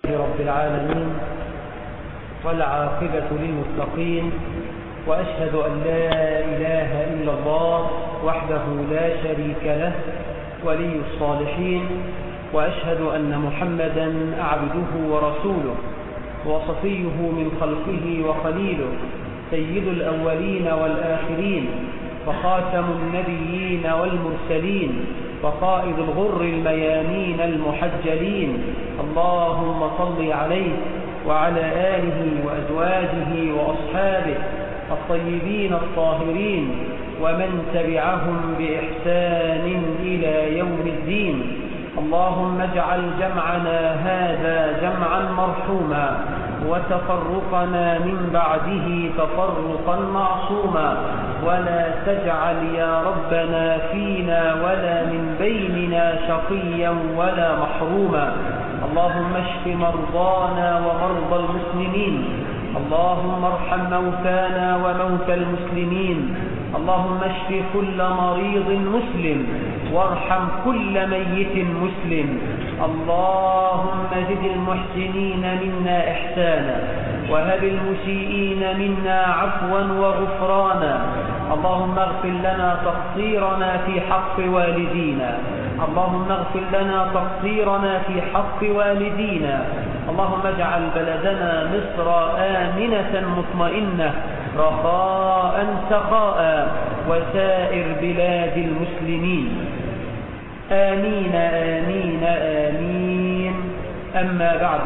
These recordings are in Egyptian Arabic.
رب العالمين والعاقبة للمتقين وأشهد أن لا إله إلا الله وحده لا شريك له ولي الصالحين وأشهد أن محمدا عبده ورسوله وصفيه من خلقه وخليله سيد الأولين والآخرين وخاتم النبيين والمرسلين وقائد الغر الميامين المحجلين اللهم صل عليه وعلى آله وأزواجه وأصحابه الطيبين الطاهرين ومن تبعهم بإحسان إلى يوم الدين اللهم اجعل جمعنا هذا جمعا مرحوما وتفرقنا من بعده تفرقا معصوما ولا تجعل يا ربنا فينا ولا من بيننا شقيا ولا محروما اللهم اشف مرضانا ومرضى المسلمين اللهم ارحم موتانا وموتى المسلمين اللهم اشف كل مريض مسلم وارحم كل ميت مسلم اللهم زد المحسنين منا إحسانا وهب المسيئين منا عفوا وغفرانا اللهم اغفر لنا تقصيرنا في حق والدينا اللهم اغفر لنا تقصيرنا في حق والدينا اللهم اجعل بلدنا مصر آمنة مطمئنة رخاء سخاء وسائر بلاد المسلمين آمين آمين آمين أما بعد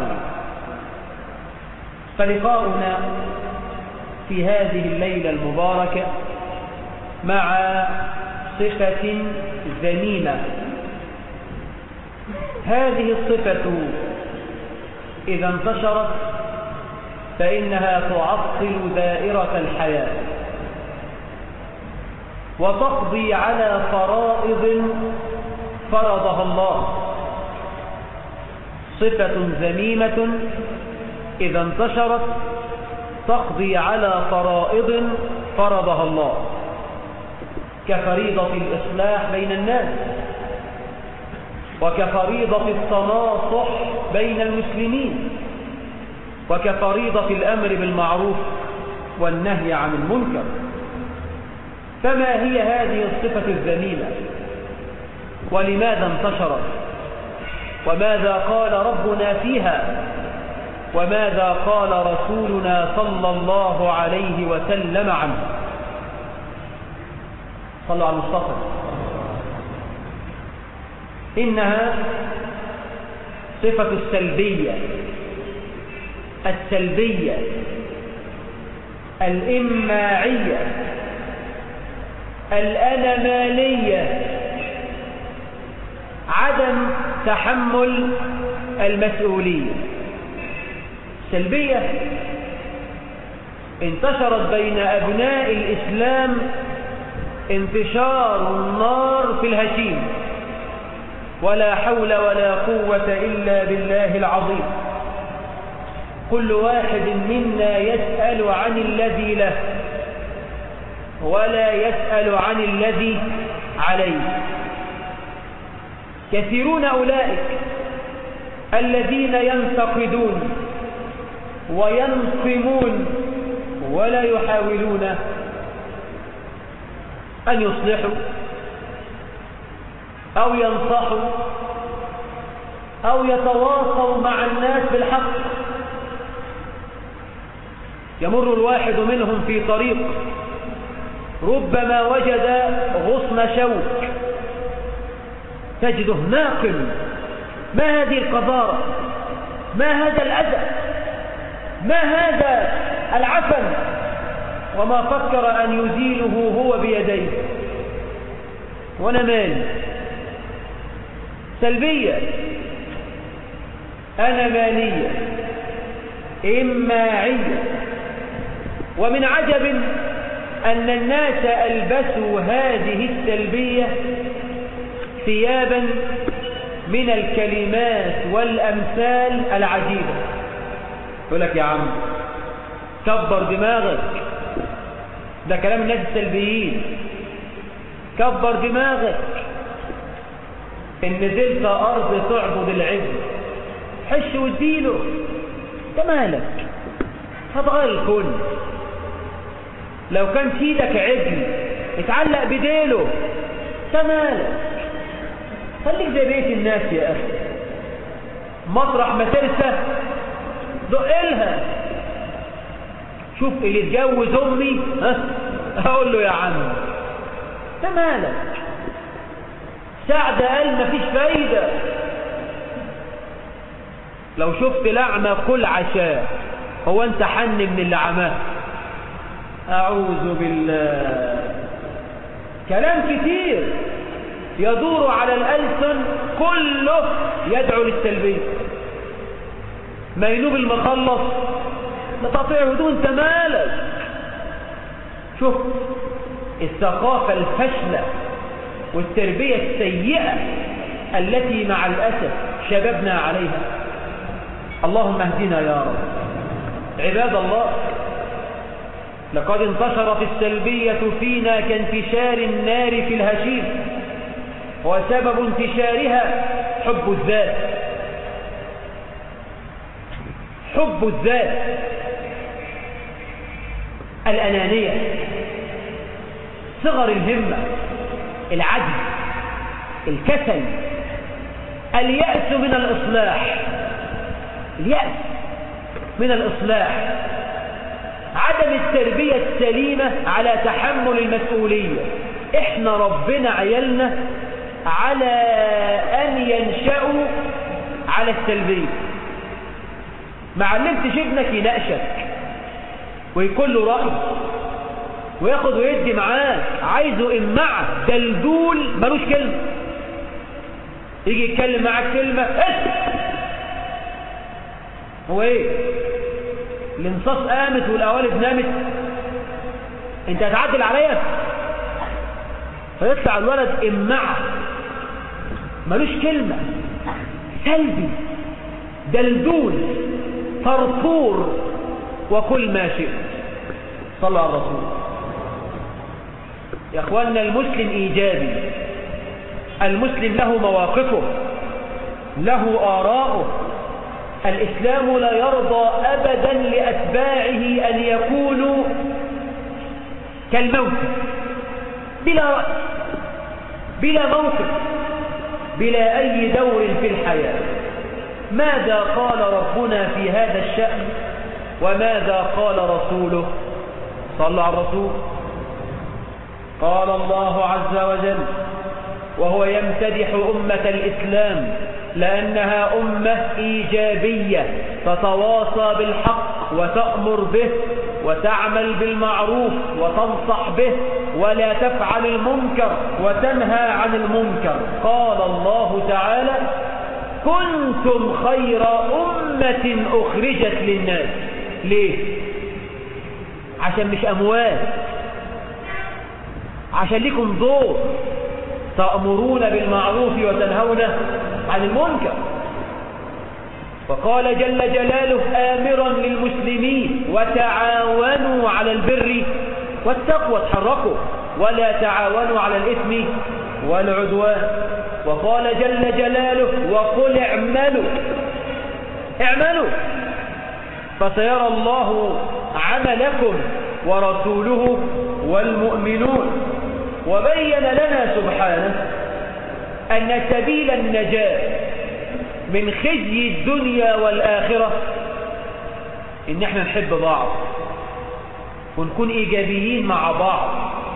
فلقاؤنا في هذه الليلة المباركة مع صفة ذميمة هذه الصفة إذا انتشرت فإنها تعطل دائرة الحياة وتقضي على فرائض فرضها الله صفة ذميمة إذا انتشرت تقضي على فرائض فرضها الله كفريضة الإصلاح بين الناس وكفريضة التناصح بين المسلمين وكفريضة الأمر بالمعروف والنهي عن المنكر فما هي هذه الصفة الذميمة ولماذا انتشرت وماذا قال ربنا فيها وماذا قال رسولنا صلى الله عليه وسلم عنه صلى على المصطفى إنها صفة السلبية السلبية الإماعية الأنمالية عدم تحمل المسؤولية سلبية انتشرت بين أبناء الإسلام انتشار النار في الهشيم ولا حول ولا قوة إلا بالله العظيم كل واحد منا يسأل عن الذي له ولا يسأل عن الذي عليه كثيرون أولئك الذين ينتقدون وينقمون ولا يحاولون أن يصلحوا أو ينصحوا أو يتواصوا مع الناس بالحق يمر الواحد منهم في طريق ربما وجد غصن شوك تجده ناقم ما هذه القذارة ما هذا الأذى ما هذا العفن وما فكر أن يزيله هو بيديه وانا مالي سلبية أنا مالية إماعية ومن عجب أن الناس ألبسوا هذه السلبية ثيابا من الكلمات والأمثال العجيبة يقول لك يا عم كبر دماغك ده كلام الناس السلبيين كبر دماغك ان نزلت ارض تعبد العز حش واديله انت مالك هتغير الكل لو كان في ايدك عجل اتعلق بديله انت مالك خليك زي بيت الناس يا اخي مطرح ما ترسى دقلها شوف اللي اتجوز امي ها اقول له يا عم انت مالك سعد قال مفيش فايدة لو شفت لعمة كل عشاء هو انت حن من اللي عماه اعوذ بالله كلام كتير يدور على الألسن كله يدعو للسلبية مينوب المخلص لتطيع هدوء انت مالك شوف الثقافة الفشلة والتربية السيئة التي مع الأسف شبابنا عليها اللهم اهدنا يا رب عباد الله لقد انتشرت السلبية فينا كانتشار النار في الهشيم وسبب انتشارها حب الذات حب الذات الأنانية صغر الهمة العجز الكسل اليأس من الإصلاح اليأس من الإصلاح عدم التربية السليمة على تحمل المسؤولية احنا ربنا عيالنا على أن ينشأوا على السلبية ما علمتش ابنك يناقشك ويكون له رأي وياخد ويدي معاك عايزه إمعة دلدول ملوش كلمة يجي يتكلم معاك كلمة اسم هو ايه الانصاص قامت والقوالب نامت انت هتعدل عليا فيطلع الولد إمعة ملوش كلمة سلبي دلدول فرفور وكل ما شئت صلى على الرسول يا اخواننا المسلم ايجابي المسلم له مواقفه له آراؤه الإسلام لا يرضى أبدا لأتباعه أن يكونوا كالموت بلا رأي بلا موقف بلا أي دور في الحياة ماذا قال ربنا في هذا الشأن وماذا قال رسوله صلى على الرسول قال الله عز وجل وهو يمتدح أمة الإسلام لأنها أمة إيجابية تتواصى بالحق وتأمر به وتعمل بالمعروف وتنصح به ولا تفعل المنكر وتنهى عن المنكر قال الله تعالى كنتم خير أمة أخرجت للناس ليه عشان مش أموات عشان لكم دور تأمرون بالمعروف وتنهون عن المنكر وقال جل جلاله آمرا للمسلمين وتعاونوا على البر والتقوى تحركوا ولا تعاونوا على الإثم والعدوان وقال جل جلاله وقل اعملوا اعملوا فسيرى الله عملكم ورسوله والمؤمنون وبين لنا سبحانه أن سبيل النجاة من خزي الدنيا والآخرة إن احنا نحب بعض ونكون إيجابيين مع بعض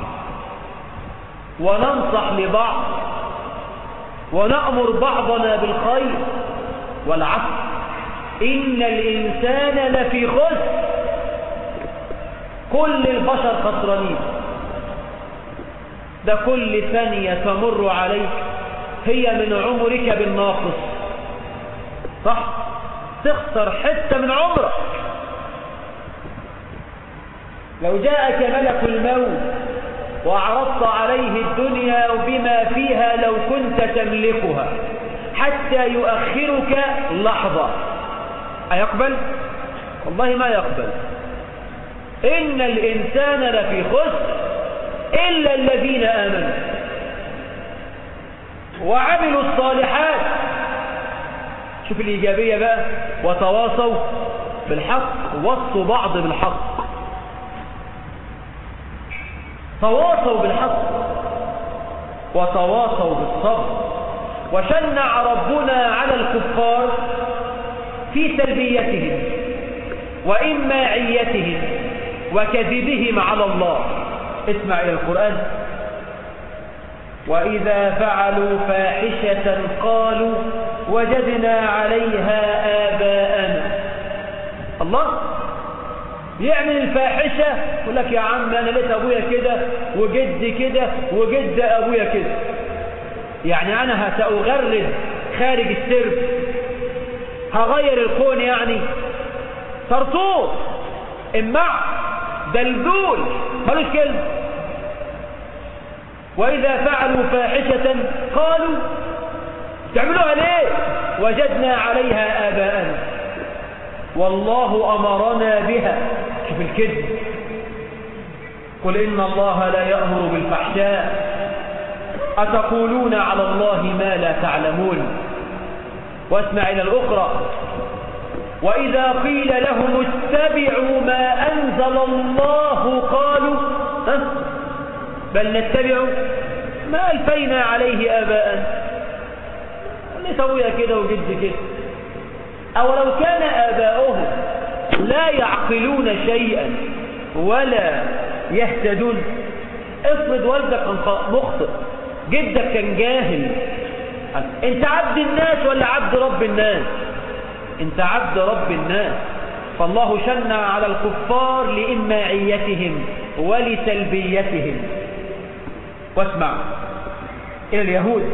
وننصح لبعض ونأمر بعضنا بالخير والعصر إن الإنسان لفي خسر كل البشر خسرانين ده كل ثانية تمر عليك هي من عمرك بالناقص صح تخسر حتة من عمرك لو جاءك ملك الموت وعرضت عليه الدنيا وبما فيها لو كنت تملكها حتى يؤخرك لحظة أيقبل؟ والله ما يقبل إن الإنسان لفي خسر إلا الذين آمنوا وعملوا الصالحات شوف الإيجابية بقى وتواصوا بالحق وصوا بعض بالحق تواصوا بالحق وتواصوا بالصبر وشنع ربنا على الكفار في تلبيتهم وإماعيتهم وكذبهم على الله اسمع إلى القرآن وإذا فعلوا فاحشة قالوا وجدنا عليها آباءنا الله يعمل الفاحشة يقول لك يا عم أنا لقيت أبويا كده وجدي كده وجد أبويا كده يعني أنا سأغرد خارج السرب هغير الكون يعني طرطوط امع دلدول ملوش كلمة وإذا فعلوا فاحشة قالوا تعملوها ليه وجدنا عليها آباءنا والله أمرنا بها شوف الكذب قل إن الله لا يأمر بالفحشاء أتقولون على الله ما لا تعلمون واسمع إلى الأخرى وإذا قيل لهم اتبعوا ما أنزل الله قالوا ها بل نتبع ما ألفينا عليه آباءنا نسويها كده وجد كده أو لو كان آباؤهم لا يعقلون شيئا ولا يهتدون افرض والدك كان مخطئ جدك كان جاهل انت عبد الناس ولا عبد رب الناس انت عبد رب الناس فالله شنع على الكفار لإماعيتهم ولتلبيتهم واسمع إلى اليهود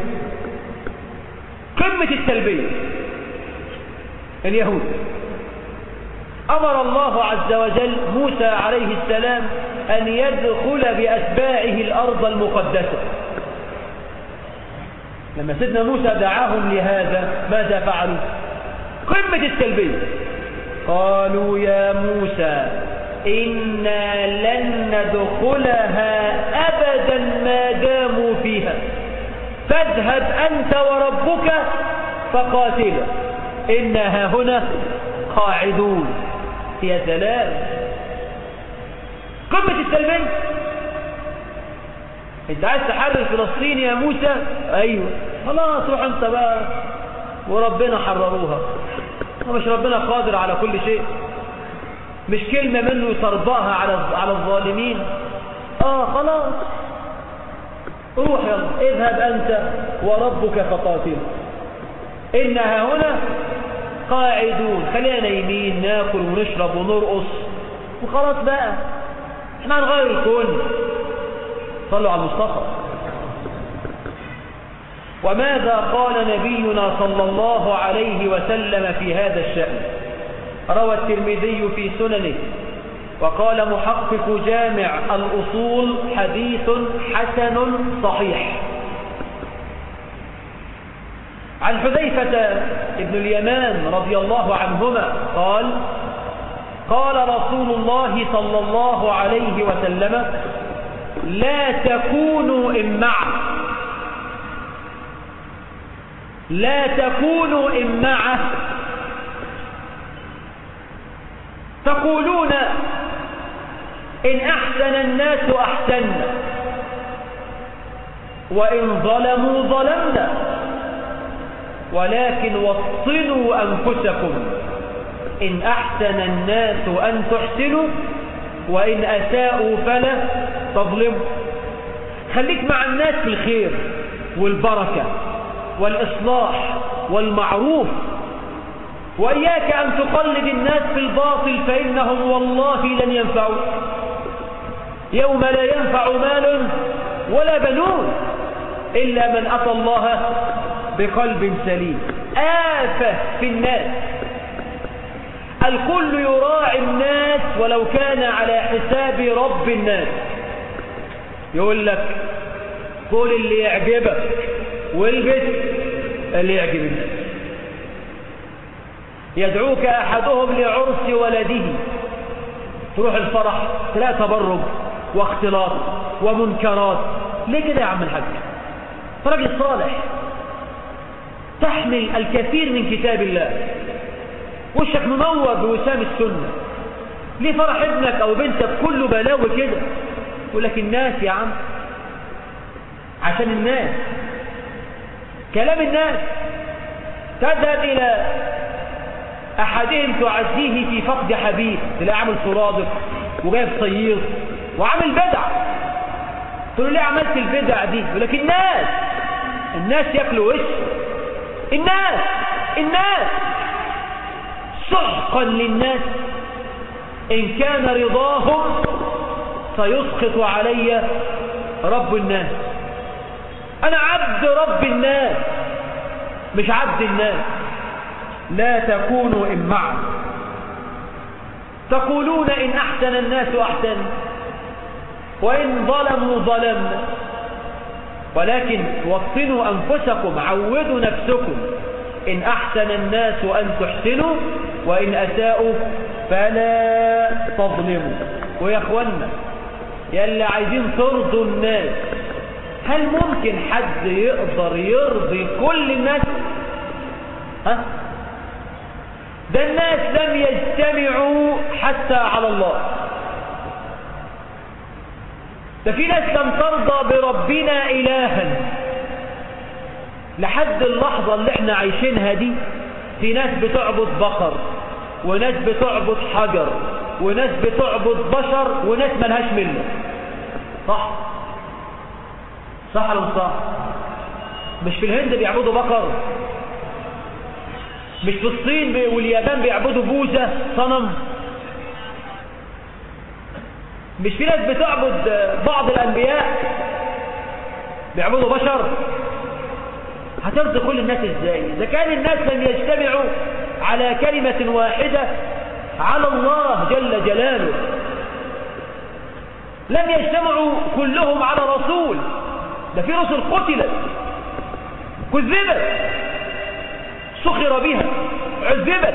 قمة التلبية اليهود أمر الله عز وجل موسى عليه السلام أن يدخل بأتباعه الأرض المقدسة لما سيدنا موسى دعاهم لهذا ماذا فعلوا قمة التلبية قالوا يا موسى إنا لن ندخلها أبدا ما داموا فيها فاذهب أنت وربك فقاتلا إنها هنا قاعدون يا سلام قمة التلبية انت عايز تحرر فلسطين يا موسى ايوه خلاص روح انت بقى وربنا حرروها ومش ربنا قادر على كل شيء مش كلمة منه يطربقها على على الظالمين اه خلاص روح يلا اذهب انت وربك فقاتل انها هنا قاعدون خلينا نايمين ناكل ونشرب ونرقص وخلاص بقى احنا هنغير الكون صلوا على المصطفى وماذا قال نبينا صلى الله عليه وسلم في هذا الشأن روى الترمذي في سننه وقال محقق جامع الأصول حديث حسن صحيح عن حذيفة ابن اليمان رضي الله عنهما قال قال رسول الله صلى الله عليه وسلم لا تكونوا إمعا لا تكونوا إمعة تقولون إن أحسن الناس أحسنا وإن ظلموا ظلمنا ولكن وطنوا أنفسكم إن أحسن الناس أن تحسنوا وإن أساءوا فلا تظلموا خليك مع الناس في الخير والبركة والإصلاح والمعروف وإياك أن تقلد الناس في الباطل فإنهم والله لن ينفعوا يوم لا ينفع مال ولا بنون إلا من أتى الله بقلب سليم آفة في الناس الكل يراعي الناس ولو كان على حساب رب الناس يقول لك قول اللي يعجبك والبس اللي يعجب الناس يدعوك أحدهم لعرس ولده تروح الفرح تلاقي تبرج واختلاط ومنكرات ليه كده يا عم الحاج راجل صالح تحمل الكثير من كتاب الله وشك منور بوسام السنة ليه فرح ابنك أو بنتك كله بلاوي كده يقول لك الناس يا عم عشان الناس كلام الناس تذهب إلى أحدهم تعزيه في فقد حبيب تلاقي عامل صرادق وجايب صيير وعامل بدع تقول له ليه عملت البدع دي يقول لك الناس الناس ياكلوا وش الناس الناس سحقا للناس إن كان رضاهم سيسقط علي رب الناس أنا عبد رب الناس مش عبد الناس لا تكونوا إمعا تقولون إن أحسن الناس أحسن وإن ظلموا ظلمنا ولكن وطنوا أنفسكم عودوا نفسكم إن أحسن الناس أن تحسنوا وإن أساءوا فلا تظلموا ويا أخوانا يلا عايزين ترضوا الناس هل ممكن حد يقدر يرضي كل الناس ها ده الناس لم يجتمعوا حتى على الله ده في ناس لم ترضى بربنا إلها لحد اللحظة اللي احنا عايشينها دي في ناس بتعبد بقر وناس بتعبد حجر وناس بتعبد بشر وناس ملهاش ملة صح صح ولا صح مش في الهند بيعبدوا بقر مش في الصين واليابان بيعبدوا بوزة صنم مش في ناس بتعبد بعض الأنبياء بيعبدوا بشر هترضي كل الناس ازاي إذا كان الناس لم يجتمعوا على كلمة واحدة على الله جل جلاله لم يجتمعوا كلهم على رسول ده في رسل قتلت كذبت سخر بها عذبت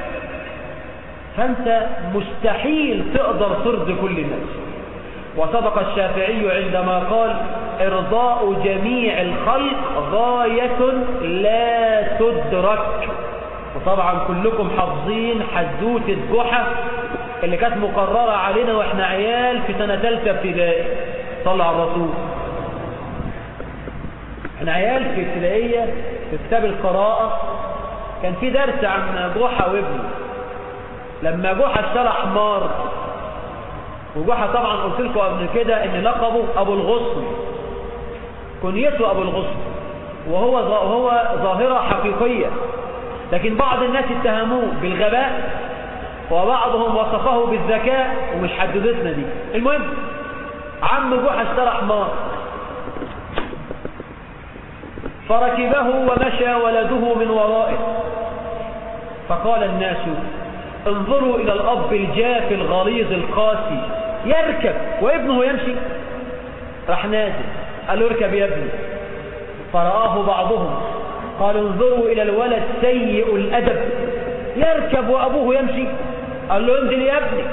فأنت مستحيل تقدر ترضي كل الناس وصدق الشافعي عندما قال إرضاء جميع الخلق غاية لا تدرك وطبعا كلكم حافظين حدوتة جحا اللي كانت مقررة علينا واحنا عيال في سنة ثالثة ابتدائي صلى على الرسول احنا عيال في ابتدائية في كتاب القراءة كان في درس عن جحا وابنه لما جحا اشترى حمار وجحا طبعا قلت لكم قبل كده ان لقبه ابو الغصن كنيته ابو الغصن وهو هو ظاهرة حقيقية لكن بعض الناس اتهموه بالغباء وبعضهم وصفه بالذكاء ومش حددتنا دي المهم عم جحا اشترى حمار فركبه ومشى ولده من ورائه فقال الناس انظروا إلى الأب الجاف الغليظ القاسي يركب وابنه يمشي راح نازل قال له اركب يا ابني فرآه بعضهم قال انظروا إلى الولد سيء الأدب يركب وأبوه يمشي قال له انزل يا ابني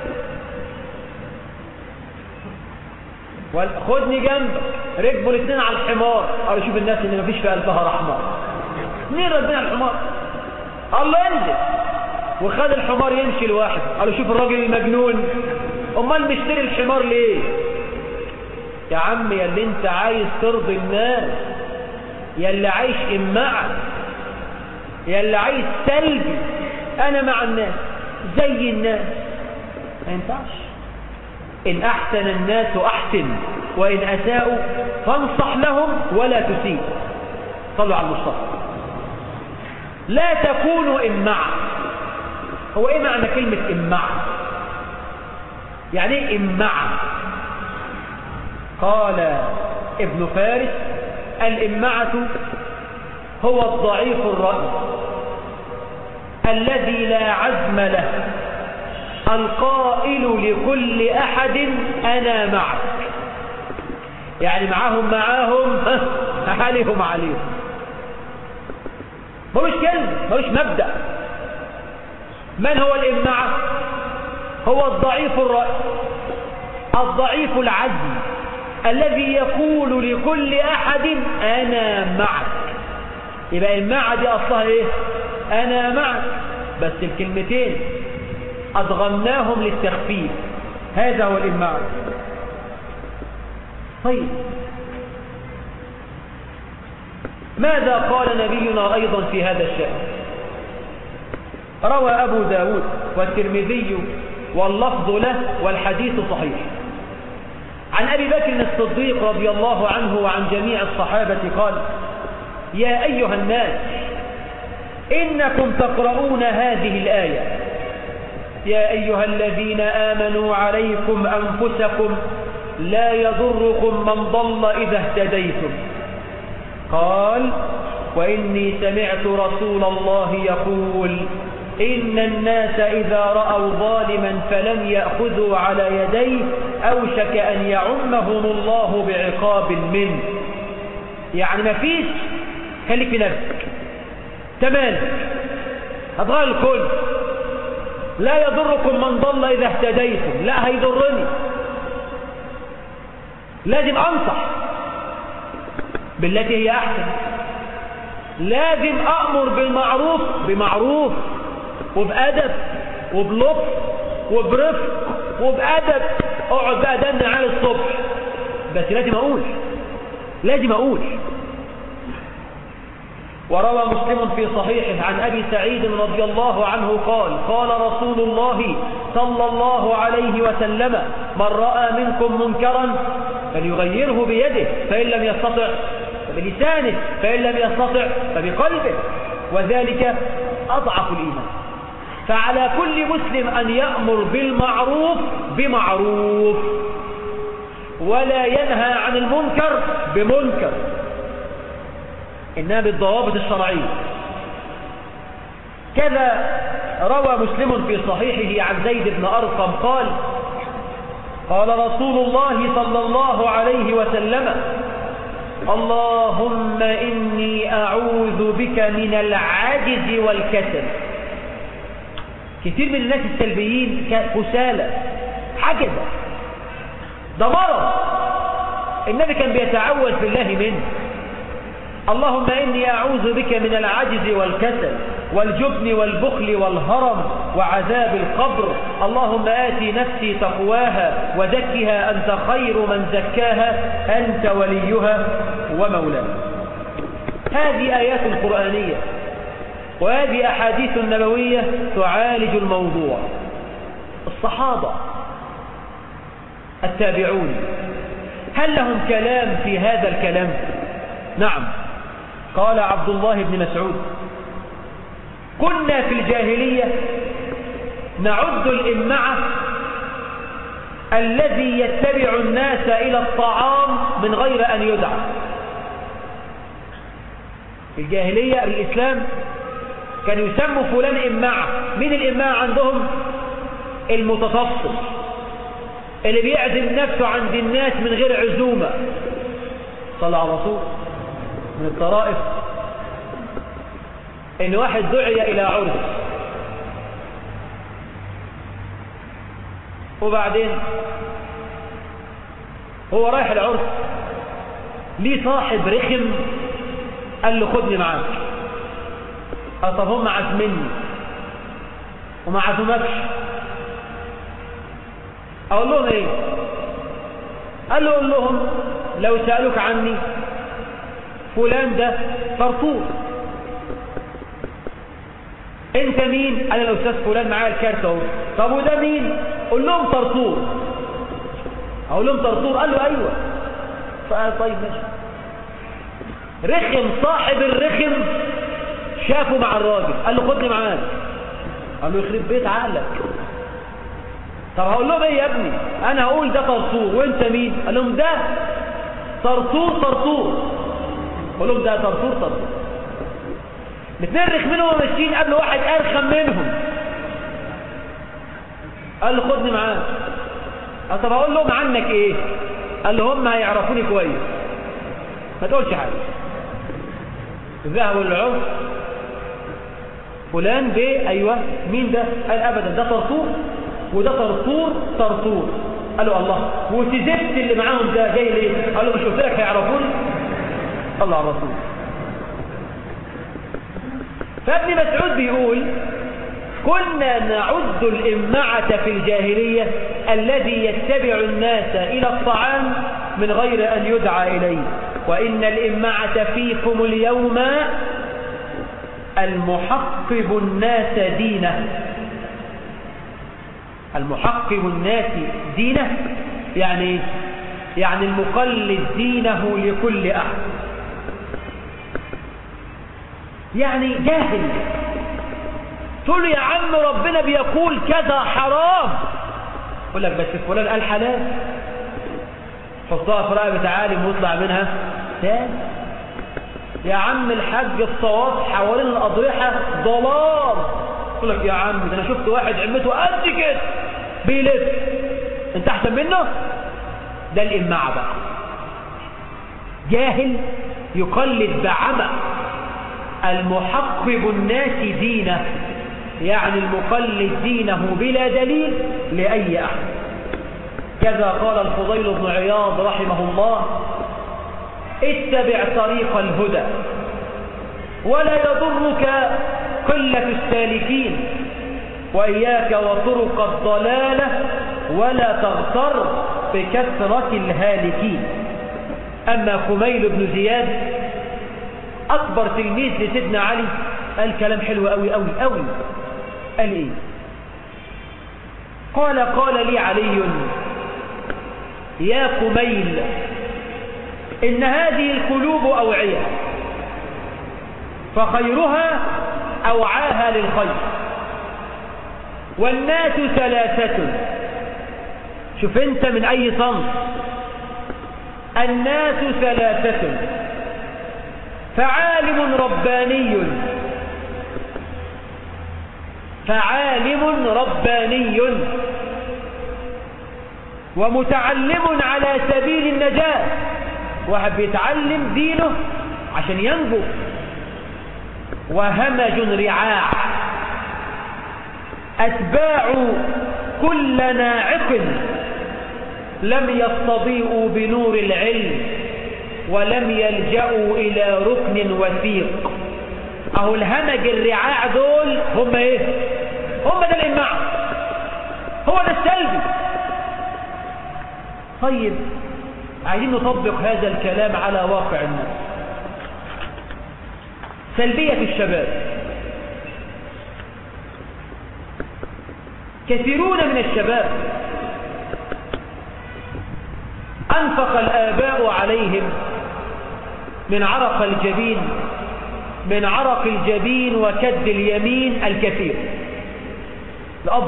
خدني جنبك ركبوا الاثنين على الحمار قالوا شوف الناس اللي مفيش في قلبها رحمه اثنين راكبين على الحمار قال له انزل وخد الحمار يمشي لوحده قالوا شوف الراجل المجنون امال مشتري الحمار ليه يا عم يا اللي انت عايز ترضي الناس يا اللي عايش امعا يا اللي عايز سلبي انا مع الناس زي الناس ما ينفعش إن أحسن الناس أحسن وإن أساءوا فانصح لهم ولا تسيء صلوا على المصطفى لا تكونوا إمعا هو إيه معنى كلمة إمعا يعني إيه إمعا قال ابن فارس الإمعة هو الضعيف الرأي الذي لا عزم له القائل لكل أحد أنا معك يعني معاهم معاهم عليهم عليهم ملوش كلمة ملوش مبدأ من هو الإمعة هو الضعيف الرأي الضعيف العزم الذي يقول لكل أحد أنا معك يبقى المع دي أصلها إيه أنا مع بس الكلمتين أضغمناهم للتخفيف هذا هو الإماع طيب ماذا قال نبينا أيضا في هذا الشأن روى أبو داود والترمذي واللفظ له والحديث صحيح عن أبي بكر الصديق رضي الله عنه وعن جميع الصحابة قال يا أيها الناس إنكم تقرؤون هذه الآية يا أيها الذين آمنوا عليكم أنفسكم لا يضركم من ضل إذا اهتديتم قال وإني سمعت رسول الله يقول إن الناس إذا رأوا ظالما فلم يأخذوا على يديه أوشك أن يعمهم الله بعقاب منه يعني ما فيش خليك في نفسك تمام هتغير الكل لا يضركم من ضل إذا اهتديتم لا هيضرني لازم أنصح بالتي هي أحسن لازم أأمر بالمعروف بمعروف وبأدب وبلطف وبرفق وبأدب اقعد بقى دمنا على الصبح بس لازم أقول لازم أقول وروى مسلم في صحيحه عن أبي سعيد رضي الله عنه قال قال رسول الله صلى الله عليه وسلم من رأى منكم منكرا فليغيره بيده فإن لم يستطع فبلسانه فإن لم يستطع فبقلبه وذلك أضعف الإيمان فعلى كل مسلم أن يأمر بالمعروف بمعروف ولا ينهى عن المنكر بمنكر إنها بالضوابط الشرعية كذا روى مسلم في صحيحه عن زيد بن أرقم قال قال رسول الله صلى الله عليه وسلم اللهم إني أعوذ بك من العجز والكسل كثير من الناس السلبيين كسالى حجزة ده مرض النبي كان بيتعوذ بالله منه اللهم إني أعوذ بك من العجز والكسل والجبن والبخل والهرم وعذاب القبر اللهم آتي نفسي تقواها وزكها أنت خير من زكاها أنت وليها ومولاها هذه آيات قرآنية وهذه أحاديث نبوية تعالج الموضوع الصحابة التابعون هل لهم كلام في هذا الكلام نعم قال عبد الله بن مسعود كنا في الجاهلية نعد الإمعة الذي يتبع الناس إلى الطعام من غير أن يدعى في الجاهلية الإسلام كان يسموا فلان إمعة مين الإمعة عندهم المتفصل اللي بيعزم نفسه عند الناس من غير عزومة صلى على رسول من الطرائف ان واحد دعي الى عرس وبعدين هو رايح العرس ليه صاحب رخم قال له خدني معاك قال طب هم عازميني وما عزمكش اقول لهم ايه قال له قول لهم لو سألوك عني فلان ده فرطور انت مين انا الاستاذ فلان معايا الكارت اهو طب وده مين قول لهم طرطور اقول لهم طرطور قال له ايوه فقال طيب ماشي رخم صاحب الرخم شافه مع الراجل قال له خدني معاك قال له يخرب بيت عقلك طب هقول لهم ايه يا ابني انا هقول ده طرطور وانت مين قال لهم ده طرطور طرطور قول لهم ده طرطور طرطور الاثنين رخمين وهم ماشيين قبل واحد ارخم منهم قال له خدني معاك قال طب اقول لهم عنك ايه قال له هم هيعرفوني كويس ما تقولش حاجه ذهبوا للعرس فلان بيه ايوه مين ده قال ابدا ده طرطور وده طرطور طرطور قالوا الله وتزفت اللي معاهم ده جاي ليه قالوا مش قلت لك هيعرفوني الله على الرسول فابن مسعود بيقول كنا نعد الإمعة في الجاهلية الذي يتبع الناس إلى الطعام من غير أن يدعى إليه وإن الإمعة فيكم اليوم المحقب الناس دينه المحقب الناس دينه يعني يعني المقلد دينه لكل أحد يعني جاهل تقول يا عم ربنا بيقول كذا حرام يقول لك بس فلان قال حلال حطها في رقبة عالم ويطلع منها تاني يا عم الحاج الصواب حوالين الأضرحة ضلال يقول لك يا عم ده انا شفت واحد عمته قد كده بيلف انت احسن منه ده الإماعة بقى جاهل يقلد بعمى المحقب الناس دينه يعني المقلد دينه بلا دليل لأي أحد كذا قال الفضيل بن عياض رحمه الله اتبع طريق الهدى ولا يضرك قلة السالكين وإياك وطرق الضلالة ولا تغتر بكثرة الهالكين أما خميل بن زياد أكبر تلميذ لسيدنا علي قال كلام حلو أوي أوي أوي قال إيه قال قال لي علي يا كميل إن هذه القلوب أوعية فخيرها أوعاها للخير والناس ثلاثة شوف انت من أي صنف الناس ثلاثة فعالم رباني فعالم رباني ومتعلم على سبيل النجاة واحد بيتعلم دينه عشان ينجو وهمج رعاع أتباع كل ناعق لم يستضيئوا بنور العلم ولم يلجأوا إلى ركن وثيق أهو الهمج الرعاع دول هم إيه هم ده الإماع هو ده السلبي طيب عايزين نطبق هذا الكلام على واقع الناس سلبية الشباب كثيرون من الشباب أنفق الآباء عليهم من عرق الجبين من عرق الجبين وكد اليمين الكثير الأب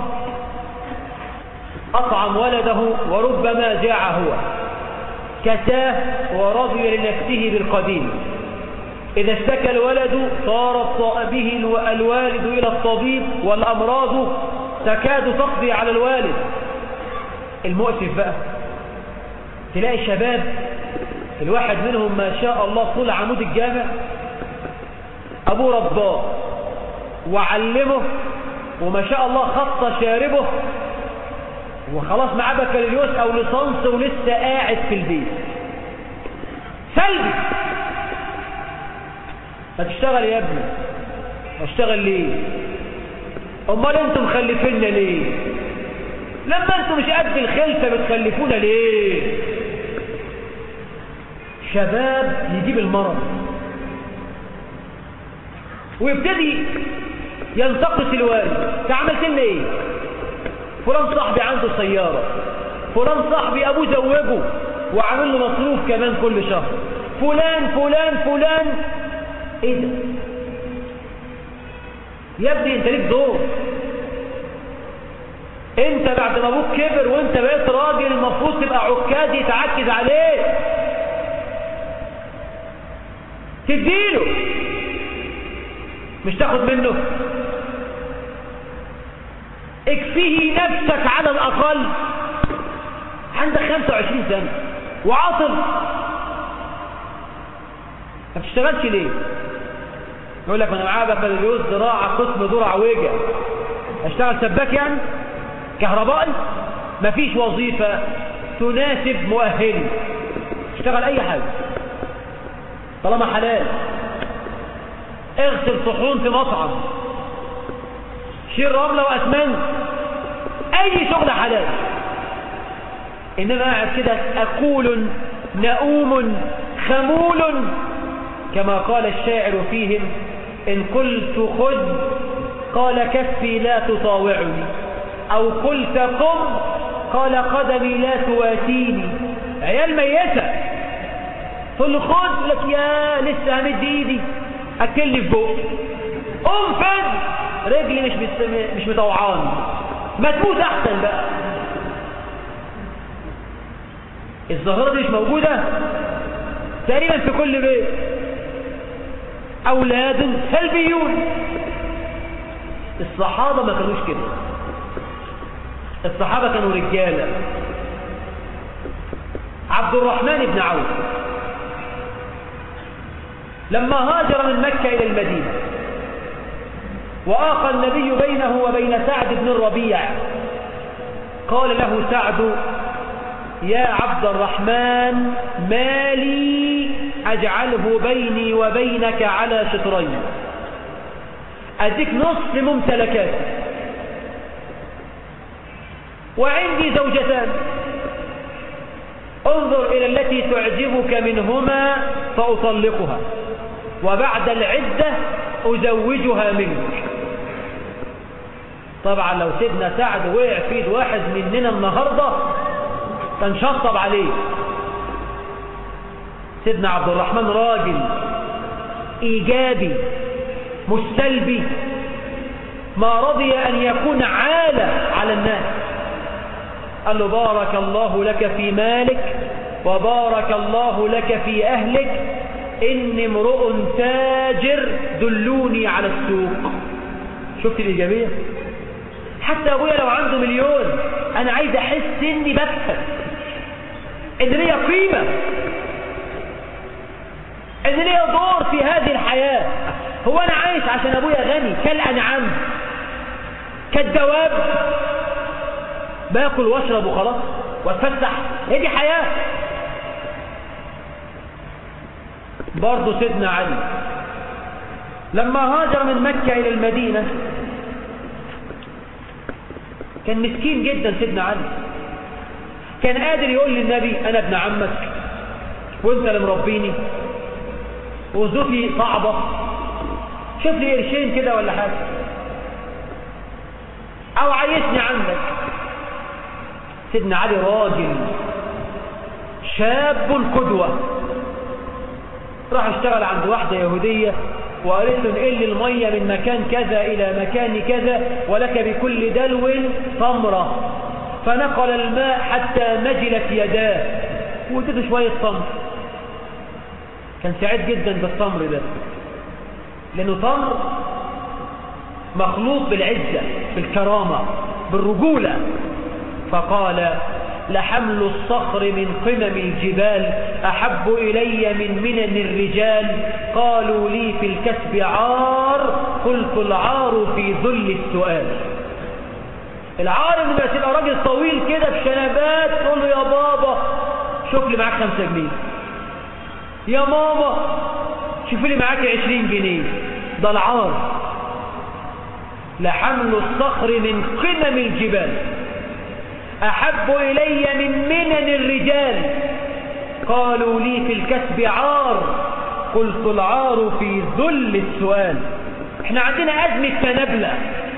أطعم ولده وربما جاع هو كساه ورضي لنفسه بالقديم إذا اشتكى الولد صار به الوالد إلى الطبيب والأمراض تكاد تقضي على الوالد المؤسف بقى تلاقي شباب الواحد منهم ما شاء الله طول عمود الجامع أبوه رباه وعلمه وما شاء الله خط شاربه وخلاص معاه بكالوريوس أو ليسانس ولسه قاعد في البيت سلبي ما تشتغل يا ابني اشتغل ليه امال انتم مخلفيننا ليه لما انتم مش قد الخلفة بتخلفونا ليه شباب يجيب المرض ويبتدي ينتقص الوالد عملت لنا ايه فلان صاحبي عنده سيارة فلان صاحبي ابوه زوجه وعامل له مصروف كمان كل شهر فلان فلان فلان ايه ده يا ابني انت ليك دور انت بعد ما ابوك كبر وانت بقيت راجل المفروض تبقى عكاز يتعكز عليه تديله مش تاخد منه اكفيه نفسك على الاقل عندك 25 سنة وعاطل ما بتشتغلش ليه يقول لك انا معايا بكالوريوس زراعه قسم ذرع وجع اشتغل سباك يعني كهربائي مفيش وظيفه تناسب مؤهلي اشتغل اي حاجه طالما حلال اغسل صحون في مطعم شيل رملة وأسمنت أي شغل حلال إنما قاعد كده أقول نؤوم خمول كما قال الشاعر فيهم إن قلت خذ قال كفي لا تطاوعني أو قلت قم قال قدمي لا تواتيني عيال ميتة تقول له خد لك يا لسه همد ايدي اكلني في بوق قم فد رجلي مش مش مطوعاني ما تموت احسن بقى الظاهره دي مش موجوده تقريبا في كل بيت اولاد سلبيون الصحابه ما كانوش كده الصحابه كانوا رجاله عبد الرحمن بن عوف لما هاجر من مكة إلى المدينة وآقى النبي بينه وبين سعد بن الربيع قال له سعد يا عبد الرحمن ما لي أجعله بيني وبينك على شطرين أديك نصف ممتلكاتي وعندي زوجتان انظر إلى التي تعجبك منهما فأطلقها وبعد العدة أزوجها منك طبعا لو سيدنا سعد وقع في ايد واحد مننا النهاردة تنشطب عليه سيدنا عبد الرحمن راجل إيجابي مش سلبي ما رضي أن يكون عالة على الناس قال له بارك الله لك في مالك وبارك الله لك في أهلك إني امرؤ تاجر دلوني على السوق شفت الإيجابية حتى أبويا لو عنده مليون أنا عايز أحس إني بكسب إن ليا قيمة إن ليا دور في هذه الحياة هو أنا عايش عشان أبويا غني كالأنعام كالدواب باكل واشرب وخلاص واتفسح هي دي حياة برضه سيدنا علي لما هاجر من مكة إلى المدينة كان مسكين جدا سيدنا علي كان قادر يقول للنبي أنا ابن عمك وانت اللي مربيني وظروفي صعبة شوف لي قرشين كده ولا حاجة أو عيشني عندك سيدنا علي راجل شاب قدوة راح اشتغل عند واحدة يهودية وقالت له انقل لي المية من مكان كذا إلى مكان كذا ولك بكل دلو تمرة فنقل الماء حتى مجلت يداه وادته شوية تمر كان سعيد جدا بالتمر ده لأنه تمر مخلوط بالعزة بالكرامة بالرجولة فقال لحمل الصخر من قمم الجبال أحب إلي من منن الرجال قالوا لي في الكسب عار قلت العار في ذل السؤال العار ان بقى تبقى راجل طويل كده بشنبات تقول له يا بابا شوف لي معاك خمسة جنيه يا ماما شوف لي معاك عشرين جنيه ده العار لحمل الصخر من قمم الجبال أحب إلي من منن الرجال قالوا لي في الكسب عار قلت العار في ذل السؤال احنا عندنا أزمة تنبلة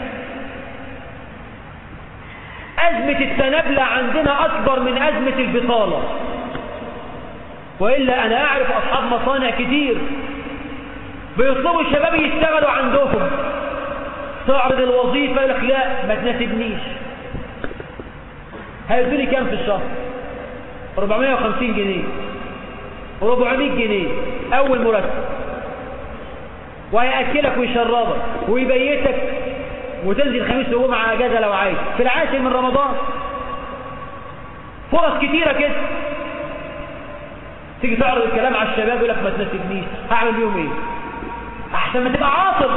أزمة التنبلة عندنا أكبر من أزمة البطالة وإلا أنا أعرف أصحاب مصانع كتير بيطلبوا الشباب يشتغلوا عندهم تعرض الوظيفة يقول لك لا ما تناسبنيش هيدوني كام في الشهر 450 جنيه 400 جنيه أول مرتب وهيأكلك ويشربك ويبيتك وتنزل خميس وجمعة أجازة لو عايز في العاشر من رمضان فرص كتيرة كده تيجي تعرض الكلام على الشباب يقول لك ما تناسبنيش هعمل بيهم ايه احسن ما تبقى عاطل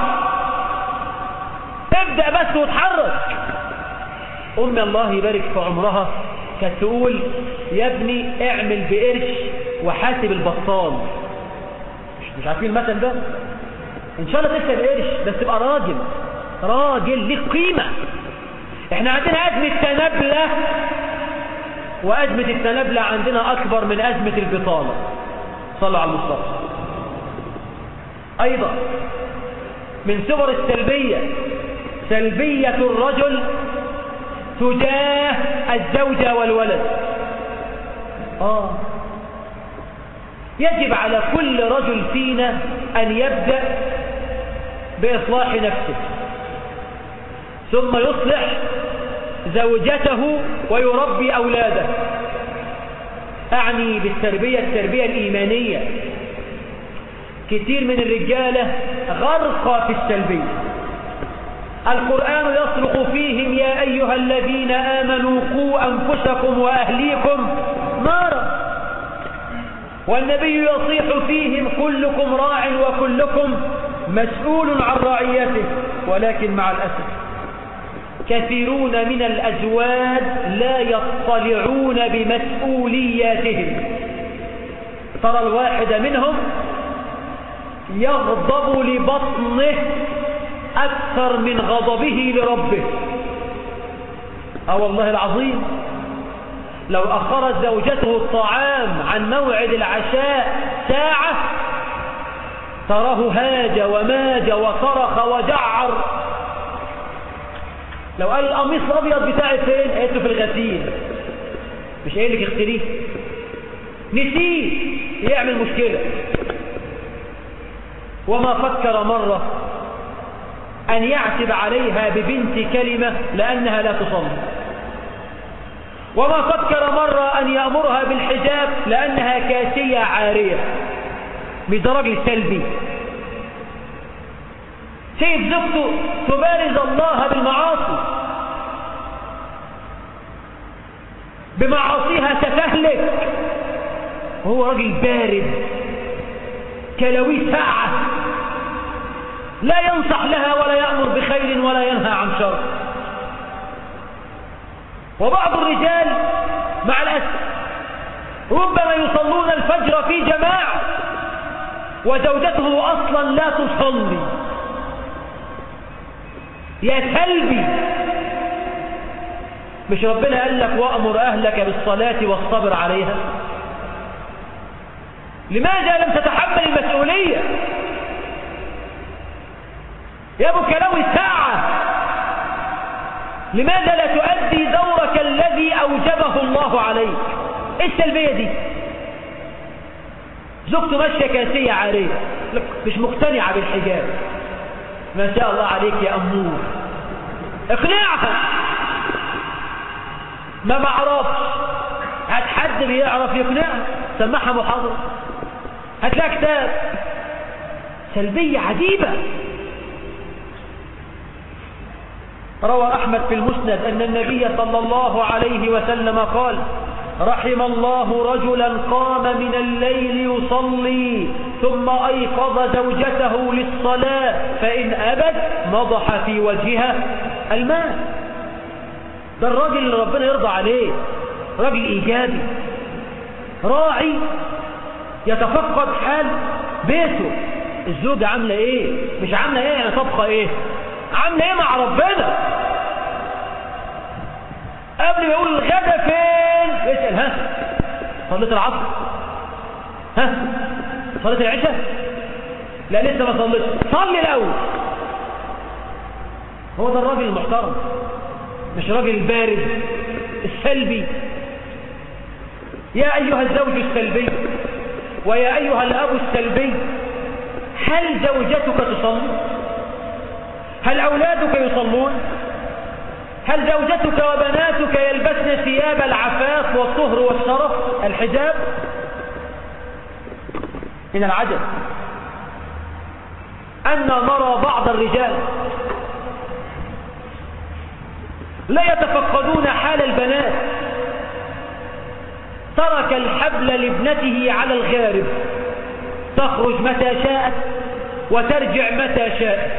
تبدأ بس وتحرك أم الله يبارك في عمرها كانت تقول يا ابني اعمل بقرش وحاسب البطال مش, مش عارفين المثل ده ان شاء الله تكسب قرش بس تبقى راجل راجل ليك قيمة احنا عندنا أزمة تنبلة وأزمة التنبلة عندنا أكبر من أزمة البطالة صلوا على المصطفى أيضا من صور السلبية سلبية الرجل تجاه الزوجة والولد آه يجب على كل رجل فينا أن يبدأ بإصلاح نفسه ثم يصلح زوجته ويربي أولاده أعني بالتربية التربية الإيمانية كثير من الرجالة غرق في السلبية القرآن يصرخ فيهم يا أيها الذين آمنوا قوا أنفسكم وأهليكم نارا والنبي يصيح فيهم كلكم راع وكلكم مسؤول عن رعيته ولكن مع الأسف كثيرون من الأزواج لا يطلعون بمسؤولياتهم ترى الواحد منهم يغضب لبطنه أكثر من غضبه لربه أو والله العظيم لو أخرت زوجته الطعام عن موعد العشاء ساعة تراه هاج وماج وصرخ وجعر لو قال القميص الأبيض بتاعي فين قالت في الغسيل مش قايل لك اغسليه نسيه يعمل مشكلة وما فكر مرة أن يعتب عليها ببنت كلمة لأنها لا تصلي وما فكر مرة أن يأمرها بالحجاب لأنها كاسية عارية بدرجة سلبي سيد زوجته تبارز الله بالمعاصي بمعاصيها تتهلك وهو راجل بارد كلوي ساعة لا ينصح لها ولا يأمر بخير ولا ينهى عن شر وبعض الرجال مع الأسف ربما يصلون الفجر في جماعة وزوجته أصلا لا تصلي يا سلبي مش ربنا قال لك وأمر أهلك بالصلاة والصبر عليها لماذا لم تتحمل المسؤولية يا ابو كلاوي ساعة لماذا لا تؤدي دورك الذي أوجبه الله عليك ايه السلبية دي زوجته ماشية كاسية عارية مش مقتنعة بالحجاب ما شاء الله عليك يا أمور اقنعها ما بعرفش هات حد بيعرف يقنعها سمعها محاضرة هتلاقي كتاب سلبية عجيبة روى أحمد في المسند أن النبي صلى الله عليه وسلم قال رحم الله رجلا قام من الليل يصلي ثم أيقظ زوجته للصلاة فإن أبت نضح في وجهها الماء ده الراجل اللي ربنا يرضى عليه راجل إيجابي راعي يتفقد حال بيته الزوجة عاملة ايه مش عاملة ايه يعني طبخة ايه عاملة ايه مع ربنا قبل ما يقول الغدا فين يسأل ها صليت العصر ها صليت العشاء لا لسه ما صليتش صلي الاول هو ده الراجل المحترم مش راجل البارد السلبي يا أيها الزوج السلبي ويا أيها الأب السلبي هل زوجتك تصلي هل أولادك يصلون هل زوجتك وبناتك يلبسن ثياب العفاف والطهر والشرف الحجاب من العجب أن نرى بعض الرجال لا يتفقدون حال البنات ترك الحبل لابنته على الغارب تخرج متى شاءت وترجع متى شاءت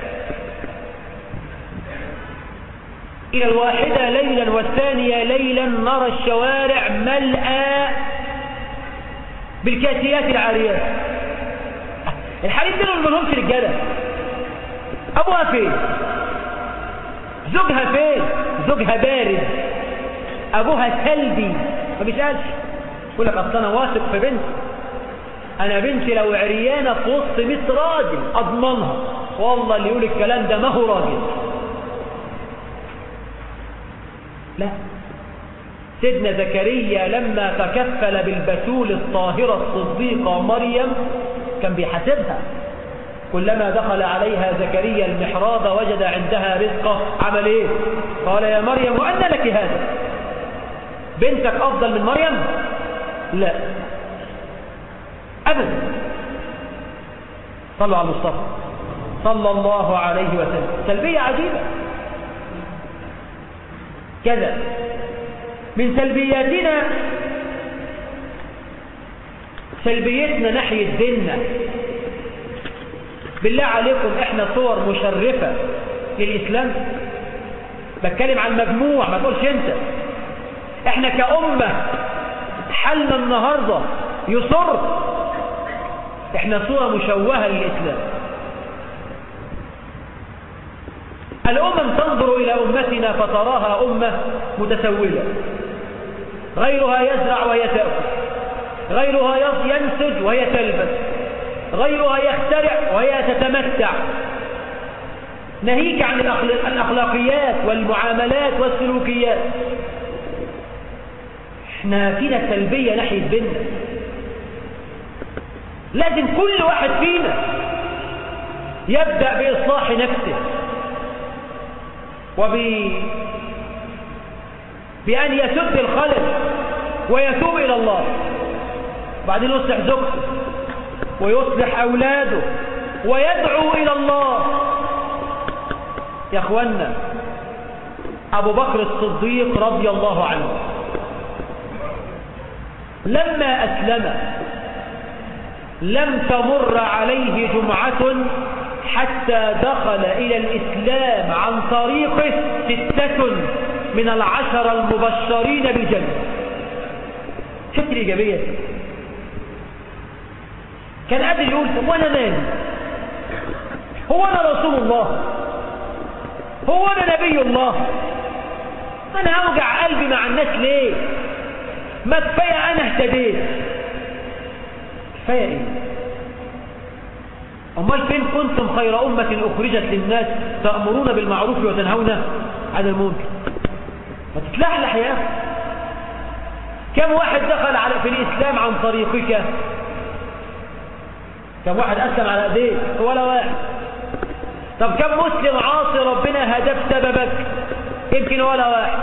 إلى الواحدة ليلا والثانية ليلا نرى الشوارع ملأى بالكاسيات العاريات الحريم دول ما لهمش رجاله ابوها فين زوجها فين زوجها بارد ابوها سلبي ما بيسالش يقول لك اصل انا واثق في بنتي انا بنتي لو عريانه في وسط 100 راجل اضمنها والله اللي يقول الكلام ده ما هو راجل لا سيدنا زكريا لما تكفل بالبتول الطاهرة الصديقة مريم كان بيحاسبها كلما دخل عليها زكريا المحراب وجد عندها رزقه عمل ايه قال يا مريم وأن لك هذا بنتك أفضل من مريم لا أبدا صلوا على المصطفى صلى الله عليه وسلم سلبية عجيبة كذا من سلبياتنا سلبيتنا ناحية ديننا بالله عليكم احنا صور مشرفة للإسلام بتكلم عن مجموع ما تقولش انت احنا كأمة حلنا النهاردة يصر احنا صورة مشوهة للإسلام الأمم تنظر إلى أمتنا فتراها أمة متسولة غيرها يزرع وهي تأكل غيرها ينسج وهي تلبس غيرها يخترع وهي تتمتع ناهيك عن الأخلاقيات والمعاملات والسلوكيات احنا فينا سلبية ناحية بيننا لازم كل واحد فينا يبدأ بإصلاح نفسه وب بأن يسد الخلل ويتوب إلى الله بعدين يصلح زوجته ويصلح أولاده ويدعو إلى الله يا أخوانا أبو بكر الصديق رضي الله عنه لما أسلم لم تمر عليه جمعة حتى دخل إلى الإسلام عن طريقه ستة من العشر المبشرين بالجنة شفت الإيجابية كان قادر يقول هو أنا مالي هو أنا رسول الله هو أنا نبي الله أنا أوجع قلبي مع الناس ليه ما كفاية أنا اهتديت كفاية إيه أمال فين كنتم خير أمة أخرجت للناس تأمرون بالمعروف وتنهون عن المنكر ما تتلحلح يا أخي كم واحد دخل على في الإسلام عن طريقك كم واحد أسلم على أيديك ولا واحد طب كم مسلم عاصي ربنا هدف سببك يمكن ولا واحد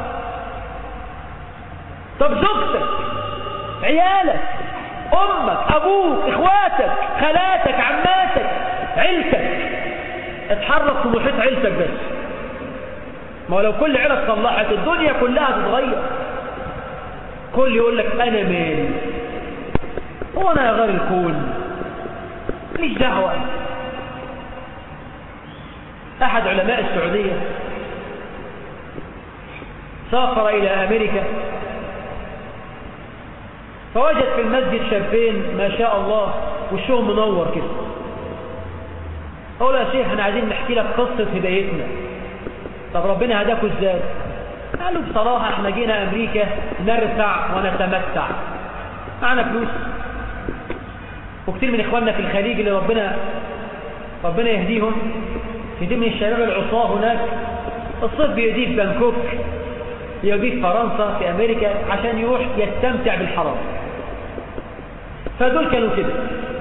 طب زوجتك عيالك أمك أبوك إخواتك خالاتك عماتك عيلتك اتحرك في محيط عيلتك بس ما لو كل عيلة صلحت الدنيا كلها تتغير كل يقول لك أنا مالي هو أنا غير الكون ماليش دعوة أحد علماء السعودية سافر إلى أمريكا فوجد في المسجد شابين ما شاء الله وشهم منور كده قالوا يا شيخ احنا عايزين نحكي لك قصة هدايتنا طب ربنا هداكوا ازاي قالوا بصراحة احنا جينا امريكا نرفع ونتمتع معنا فلوس وكتير من اخواننا في الخليج اللي ربنا ربنا يهديهم كتير من الشباب العصاة هناك الصيف بيديه في بانكوك يوديه في فرنسا في امريكا عشان يروح يستمتع بالحرام فدول كانوا كده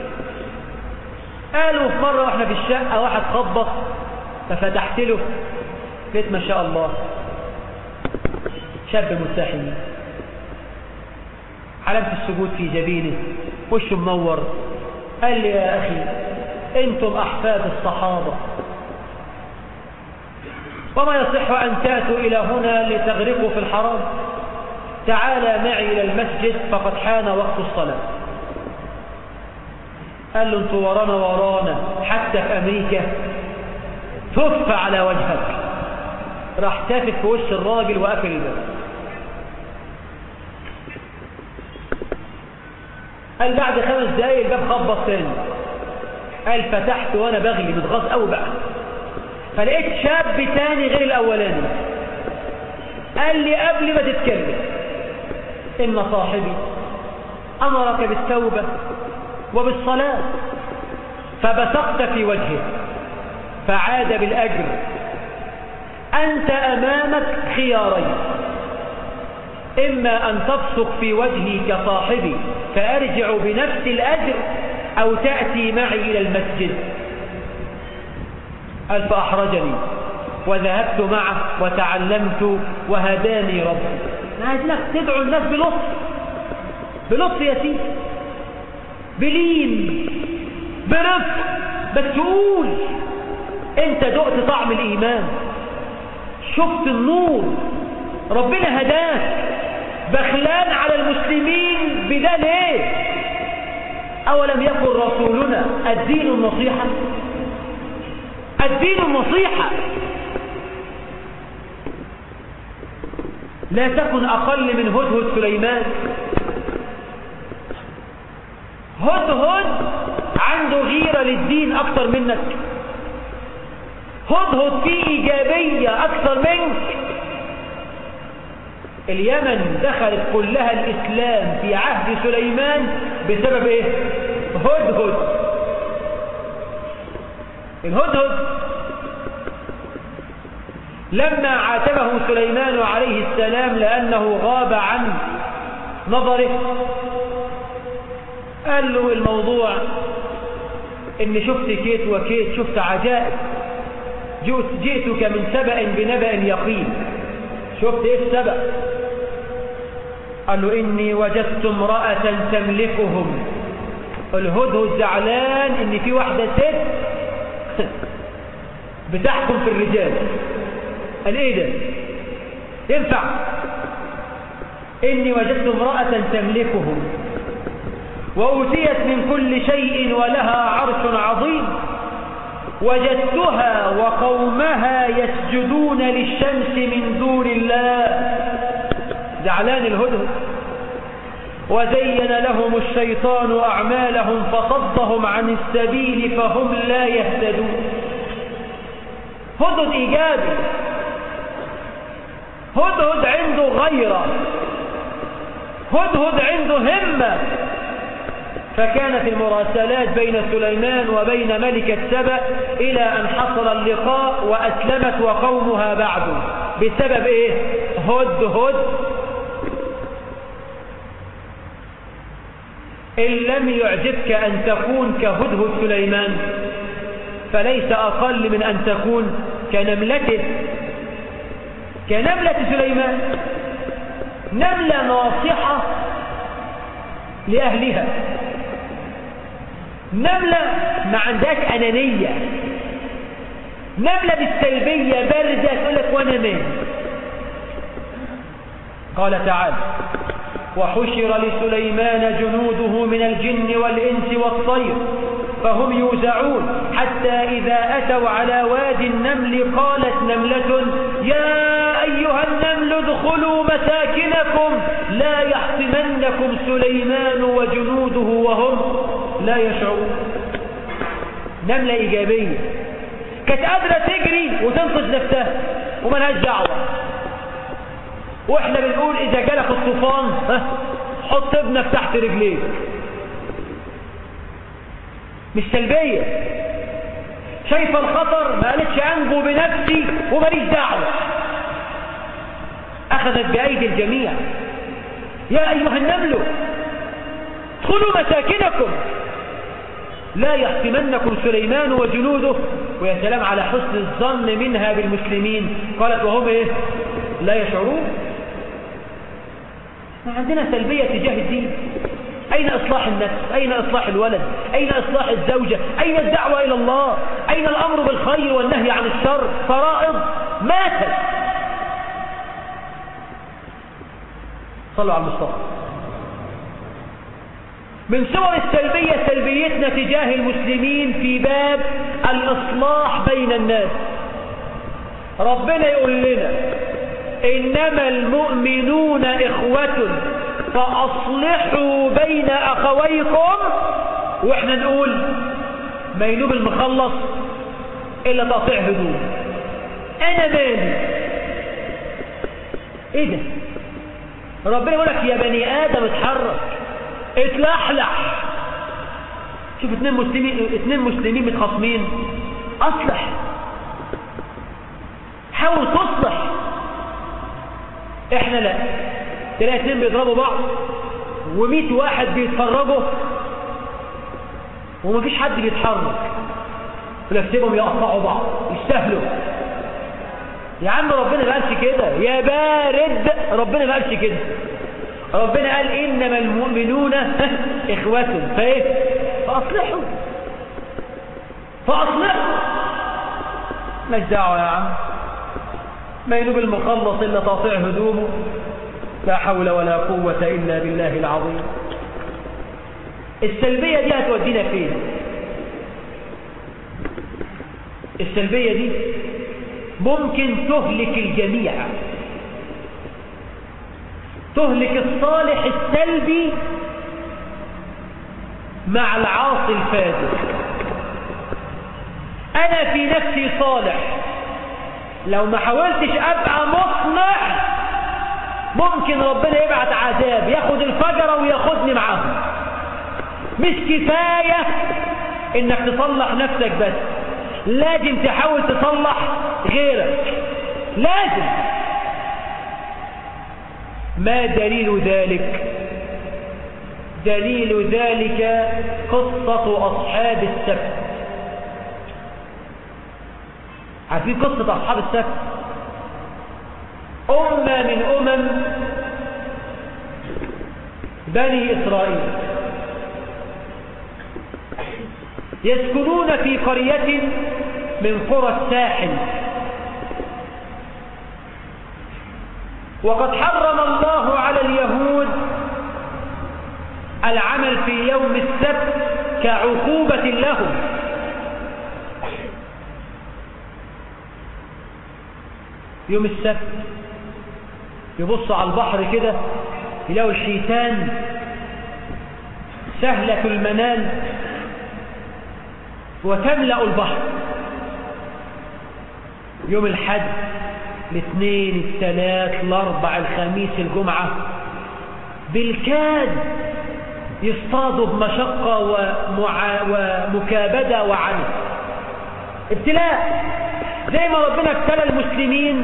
قالوا في مرة واحنا في الشقة واحد خبط ففتحت له قلت ما شاء الله شاب ملتحي علامة السجود في جبينه وشه منور قال لي يا أخي أنتم أحفاد الصحابة وما يصح أن تأتوا إلى هنا لتغرقوا في الحرام تعالى معي إلى المسجد فقد حان وقت الصلاة قال له انتوا ورانا ورانا حتى في أمريكا تف على وجهك راح تافت في وش الراجل وقفل الباب قال بعد خمس دقايق الباب خبط تاني قال فتحت وانا بغلي متغاظ قوي بقى فلقيت شاب تاني غير الاولاني قال لي قبل ما تتكلم ان صاحبي امرك بالتوبه وبالصلاه فبصقت في وجهه فعاد بالاجر انت امامك خيارين إما أن تبصق في وجهي كصاحبي فأرجع بنفس الأجر أو تأتي معي إلى المسجد قال فأحرجني وذهبت معه وتعلمت وهداني ربي أنا عايزينك تدعو الناس بلطف بلطف يا سيدي بلين برفق بس تقول انت دقت طعم الإيمان شفت النور ربنا هداك بخلان على المسلمين بده ليه أولم يكن رسولنا الدين النصيحة الدين النصيحة لا تكن أقل من هدهد سليمان هدهد عنده غيرة للدين أكثر منك هدهد فيه إيجابية أكثر منك اليمن دخلت كلها الإسلام في عهد سليمان بسبب إيه؟ هدهد الهدهد لما عاتبه سليمان عليه السلام لأنه غاب عن نظره قال له الموضوع إن شفت كيت وكيت شفت عجائب جئتك من سبأ بنبأ يقين شفت ايه السبأ قال له إني وجدت امرأة تملكهم الهدهد زعلان إن في واحدة ست بتحكم في الرجال قال إيه ده ينفع إني وجدت امرأة تملكهم وأوتيت من كل شيء ولها عرش عظيم وجدتها وقومها يسجدون للشمس من دون الله زعلان الهدهد وزين لهم الشيطان أعمالهم فصدهم عن السبيل فهم لا يهتدون هدهد إيجابي هدهد عنده غيرة هدهد عنده همة فكانت المراسلات بين سليمان وبين ملكة سبأ إلى أن حصل اللقاء وأسلمت وقومها بعد بسبب إيه هد هد إن لم يعجبك أن تكون كهدهد سليمان فليس أقل من أن تكون كنملته كنملة سليمان نملة ناصحة لأهلها نملة ما عندهاش أنانية نملة بالسلبية باردة تقول لك وأنا مين قال تعالى وحشر لسليمان جنوده من الجن والإنس والطير فهم يوزعون حتى إذا أتوا على واد النمل قالت نملة يا أيها النمل ادخلوا مساكنكم لا يحطمنكم سليمان وجنوده وهم لا يشعرون نملة إيجابية كانت قادرة تجري وتنقذ نفسها وملهاش دعوة واحنا بنقول إذا جالك الطوفان حط ابنك تحت رجليك مش سلبية شايفة الخطر ما قالتش أنجو بنفسي وماليش دعوة أخذت بأيدي الجميع يا أيها النمل ادخلوا مساكنكم لا يحكمنكم سليمان وجنوده ويا سلام على حسن الظن منها بالمسلمين قالت وهم ايه لا يشعرون عندنا سلبية تجاه الدين أين إصلاح النفس أين إصلاح الولد أين إصلاح الزوجة أين الدعوة إلى الله أين الأمر بالخير والنهي عن الشر فرائض ماتت صلوا على المصطفى من صور السلبية سلبيتنا تجاه المسلمين في باب الإصلاح بين الناس ربنا يقول لنا إنما المؤمنون إخوة فأصلحوا بين أخويكم وإحنا نقول ما ينوب المخلص إلا تقطيع هدوم أنا مالي إيه ده ربنا يقول لك يا بني آدم اتحرك اتلحلح شوف اتنين مسلمين اتنين مسلمين متخاصمين اصلح حاول تصلح احنا لا تلاقي اتنين بيضربوا بعض ومئة واحد بيتفرجوا ومفيش حد بيتحرك ولكتبهم يقطعوا بعض يستاهلوا يا عم ربنا ما قالش كده يا بارد ربنا ما قالش كده ربنا قال إنما المؤمنون إخوة فإيه فأصلحوا فأصلحوا مش دعوة يا عم ما ينوب المخلص إلا تقطيع هدومه لا حول ولا قوة إلا بالله العظيم السلبية دي هتودينا فين السلبية دي ممكن تهلك الجميع تهلك الصالح السلبي مع العاصي الفاجر أنا في نفسي صالح لو ما حاولتش أبقى مصنع ممكن ربنا يبعت عذاب ياخد الفجرة وياخدني معاهم مش كفاية انك تصلح نفسك بس لازم تحاول تصلح غيرك لازم ما دليل ذلك دليل ذلك قصة أصحاب السبت عارفين قصة أصحاب السبت أمة من أمم بني إسرائيل يسكنون في قرية من قرى الساحل وقد حرم الله على اليهود العمل في يوم السبت كعقوبة لهم يوم السبت يبص على البحر كده يلاقوا الحيتان سهلة المنال وتملأ البحر يوم الحد الاثنين الثلاث الاربع الخميس الجمعة بالكاد يصطادوا بمشقة ومع... ومكابدة وعنف ابتلاء زي ما ربنا ابتلى المسلمين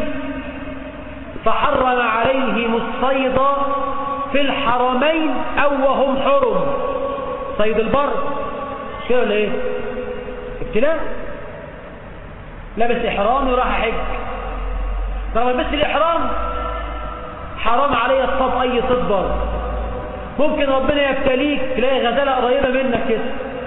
فحرم عليهم الصيد في الحرمين او وهم حرم صيد البر كده ولا ايه ابتلاء لابس احرام وراح حج طب بس الاحرام حرام عليه الصب اي صيد بر ممكن ربنا يبتليك تلاقي غزاله قريبه منك كده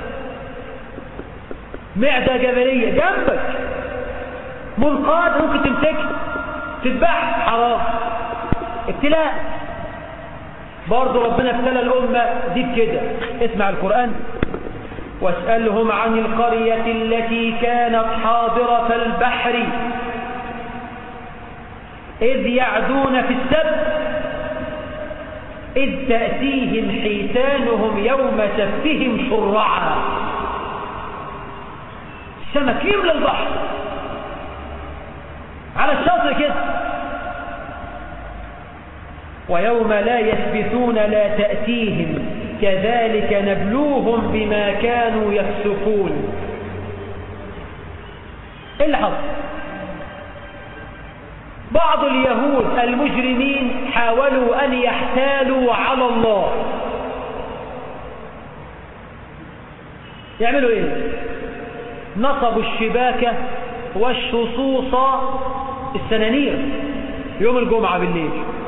معده جبليه جنبك منقاد ممكن تمسكها تذبح حرام ابتلاء برضه ربنا ابتلى الأمة دي بكده اسمع القرآن واسألهم عن القرية التي كانت حاضرة البحر إذ يعدون في السبت إذ تأتيهم حيتانهم يوم سبتهم شرعا السمك يملى البحر على الشاطئ كده ويوم لا يثبتون لا تأتيهم كذلك نبلوهم بما كانوا يفسقون الحظ بعض اليهود المجرمين حاولوا أن يحتالوا على الله يعملوا ايه نصبوا الشباكة والشصوص السنانير يوم الجمعة بالليل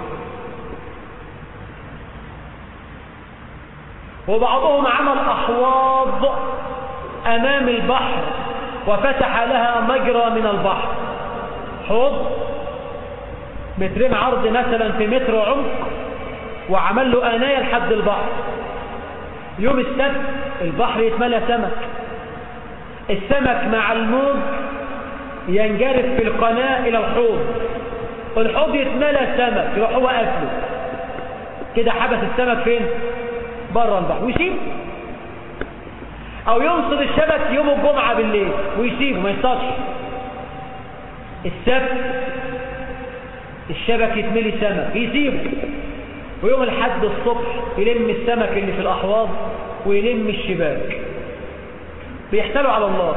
وبعضهم عمل أحواض أمام البحر وفتح لها مجرى من البحر حوض مترين عرض مثلا في متر عمق وعمل له آناية لحد البحر يوم السبت البحر يتملى سمك السمك مع الموج ينجرف في القناة إلى الحوض الحوض يتملى سمك يروح هو قافله كده حبس السمك فين بره البحر ويسيب او ينصب الشبك يوم الجمعة بالليل ويسيبه ما يصطادش السبت الشبك يتملي سمك يسيبه ويوم الحد الصبح يلم السمك اللي في الأحواض ويلم الشباك بيحتلوا على الله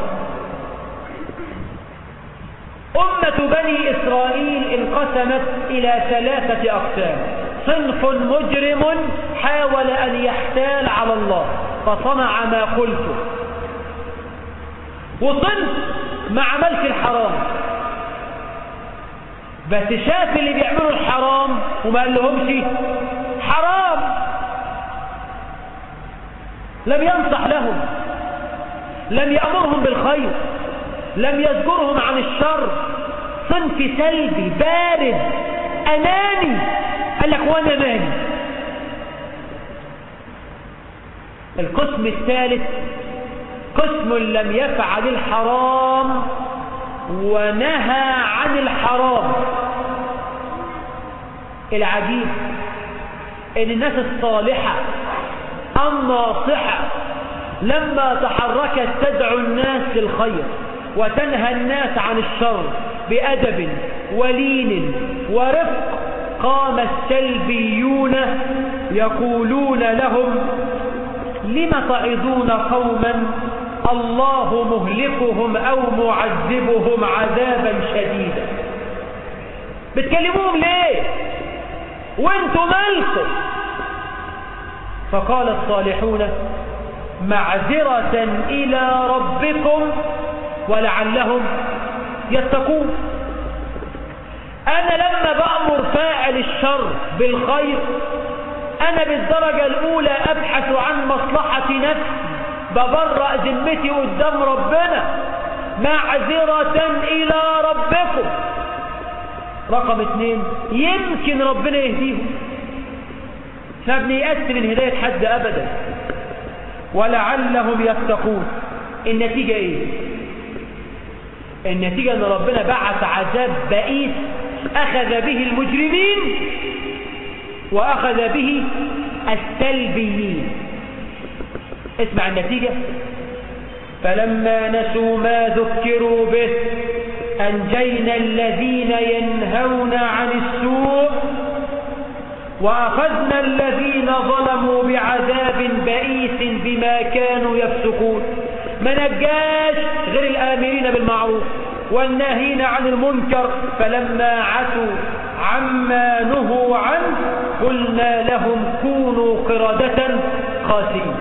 أمة بني إسرائيل انقسمت إلى ثلاثة أقسام صنف مجرم حاول أن يحتال على الله فصنع ما قلته وصنف ما عملش الحرام بس شاف اللي بيعملوا الحرام وما قال لهمش حرام لم ينصح لهم لم يأمرهم بالخير لم يذكرهم عن الشر صنف سلبي بارد أناني قال لك وانا مالي القسم الثالث قسم لم يفعل الحرام ونهى عن الحرام العجيب ان الناس الصالحة الناصحة لما تحركت تدعو الناس للخير وتنهى الناس عن الشر بأدب ولين ورفق قام السلبيون يقولون لهم لم تعظون قوما الله مهلكهم أو معذبهم عذابا شديدا بتكلموهم ليه وانتم مالكم فقال الصالحون معذرة إلى ربكم ولعلهم يتقون أنا لما بأمر فاعل الشر بالخير أنا بالدرجة الأولى أبحث عن مصلحة نفسي ببرأ ذمتي قدام ربنا معذرة إلى ربكم رقم اثنين يمكن ربنا يهديهم احنا بنيأس من هداية حد أبدا ولعلهم يتقون النتيجة ايه النتيجة ان ربنا بعث عذاب بئيس اخذ به المجرمين واخذ به السلبيين اسمع النتيجة فلما نسوا ما ذكروا به أنجينا الذين ينهون عن السوء وأخذنا الذين ظلموا بعذاب بئيس بما كانوا يفسقون ما نجاش غير الآمرين بالمعروف والناهين عن المنكر فلما عتوا عما نهوا عنه قلنا لهم كونوا قردة خاسئين